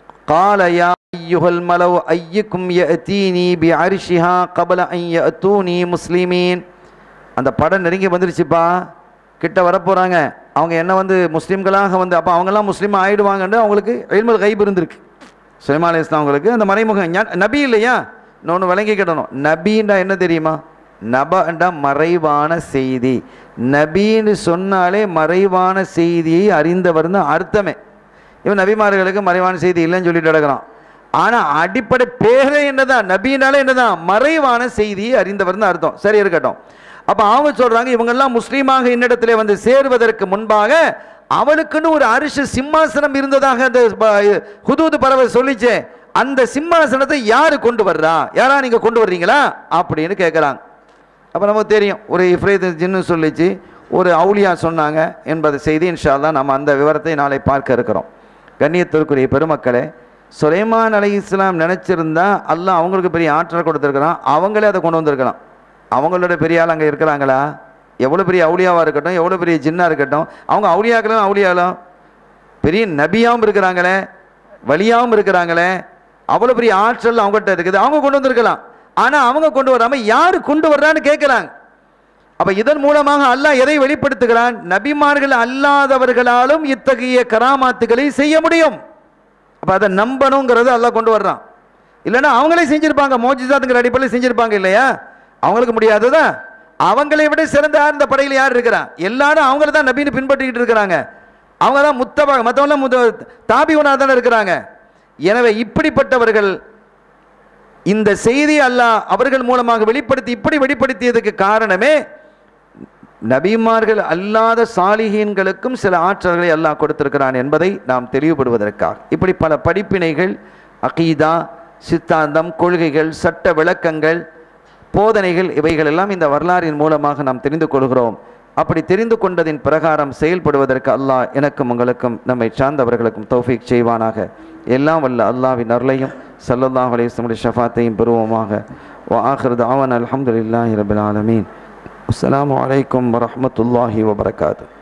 காலயா ஐயுகல் மலவ் ஐயுக்கும் யஅதீனி பி அரிஷிஹா கபல ஐ யஅதூனி முஸ்லிமீன் அந்த படம் நெருங்கி வந்துருச்சுப்பா கிட்ட வரப்போகிறாங்க அவங்க என்ன வந்து முஸ்லீம்களாக வந்து அப்போ அவங்கெல்லாம் முஸ்லீம் ஆயிடுவாங்கன்னு அவங்களுக்கு எல்மல் கைப் இருந்திருக்கு சுலைமா அலி இஸ்லாம் அவங்களுக்கு அந்த மறைமுகம் ஞா- நபி இல்லையா இன்னொன்று விளங்கிக்கிடணும் நபின்னா என்ன தெரியுமா நபண்டா மறைவான செய்தி நபின்னு சொன்னாலே மறைவான செய்தியை அறிந்தவர் தான் அர்த்தமே இவன் நபிமார்களுக்கு மறைவான செய்தி இல்லைன்னு சொல்லிட்டு கிடக்கிறான் ஆனால் அடிப்படை பேரே என்னதான் நபினாலே என்னதான் மறைவான செய்தியை அறிந்தவர் தான் அர்த்தம் சரி இருக்கட்டும் அப்போ அவங்க சொல்றாங்க இவங்கெல்லாம் முஸ்லீமாக என்னிடத்திலே வந்து சேருவதற்கு முன்பாக அவளுக்குன்னு ஒரு அரிசி சிம்மாசனம் இருந்ததாக அந்த ப- ஹுதூது பறவை சொல்லிச்சே அந்த சிம்மாசனத்தை யாரு கொண்டு வர்றா யாரா நீங்க கொண்டு வர்றீங்களா அப்படின்னு கேட்குறாங்க அப்போ நமக்கு தெரியும் ஒரு இஃப்ரேத் ஜின்னு சொல்லிச்சு ஒரு அவுலியா சொன்னாங்க என்பது செய்தி இன்ஷா அல்லாஹ் நம்ம அந்த விவரத்தை நாளை பார்க்க இருக்கிறோம் கண்ணியத்திற்குரிய பெருமக்களே சுலைமான் அலை இஸ்லாம் நினச்சிருந்தா அல்லாஹ் அவங்களுக்கு பெரிய ஆற்றல் கொடுத்துருக்கிறான் அவங்களே அதை கொண்டு வந்திருக்கலாம் அவங்களோட பெரிய ஆள் அங்கே இருக்கிறாங்களா எவ்வளோ பெரிய அவுலியாவாக இருக்கட்டும் எவ்வளோ பெரிய ஜின்னாக இருக்கட்டும் அவங்க அவுலியாக்களும் அவுலியாலும் பெரிய நபியாவும் இருக்கிறாங்களே வலியாவும் இருக்கிறாங்களே அவ்வளோ பெரிய ஆற்றல் அவங்ககிட்ட இருக்குது அவங்க கொண்டு வந்திருக்கலாம் ஆனால் அவங்க கொண்டு வராமல் யார் கொண்டு வர்றான்னு கேட்குறாங்க அப்ப இதன் மூலமாக அல்லாஹ் எதை வெளிப்படுத்துகிறான் நபிமார்கள் அல்லாதவர்களாலும் இத்தகைய கராமாத்துகளை செய்ய முடியும் அப்ப அதை நம்பணுங்கிறது அல்லாஹ் கொண்டு வர்றான் இல்லைன்னா அவங்களே செஞ்சிருப்பாங்க மோஜிசாத்துங்கிற அடிப்படையில் செஞ்சிருப்பாங்க இல்லையா அவங்களுக்கு முடியாததா அவங்களை விட சிறந்த யார் இந்த படையில் யார் இருக்கிறா எல்லாரும் அவங்கள தான் நபின்னு பின்பற்றிக்கிட்டு இருக்கிறாங்க அவங்க தான் முத்தபா மற்றவங்களாம் முத்த தாபிகுனா தானே இருக்கிறாங்க எனவே இப்படிப்பட்டவர்கள் இந்த செய்தி அல்லாஹ் அவர்கள் மூலமாக வெளிப்படுத்தி இப்படி வெளிப்படுத்தியதுக்கு காரணமே நபிமார்கள் அல்லாத சாலிகீன்களுக்கும் சில ஆற்றல்களை அல்லாஹ் கொடுத்திருக்கிறான் என்பதை நாம் தெளிவுபடுவதற்காக இப்படி பல படிப்பினைகள் அகீதா சித்தாந்தம் கொள்கைகள் சட்ட விளக்கங்கள் போதனைகள் இவைகள் எல்லாம் இந்த வரலாறின் மூலமாக நாம் தெரிந்து கொள்கிறோம் அப்படி தெரிந்து கொண்டதின் பிரகாரம் செயல்படுவதற்கு அல்லாஹ் எனக்கும் உங்களுக்கும் நம்மை சார்ந்தவர்களுக்கும் தௌஃபீக் செய்வானாக எல்லாம் வல்ல அல்லாஹ்வின் அருளையும் ஸல்லல்லாஹு அலைஹி வஸல்லம் ஷஃபாத்தையும் பெறுவோமாக வ ஆஹிரு தஅவானா அல்ஹம்துலில்லாஹி ரபில் ஆலமீன் அஸ்ஸலாமு அலைக்கும் வரஹ்மத்துல்லாஹி வபரகாத்துஹு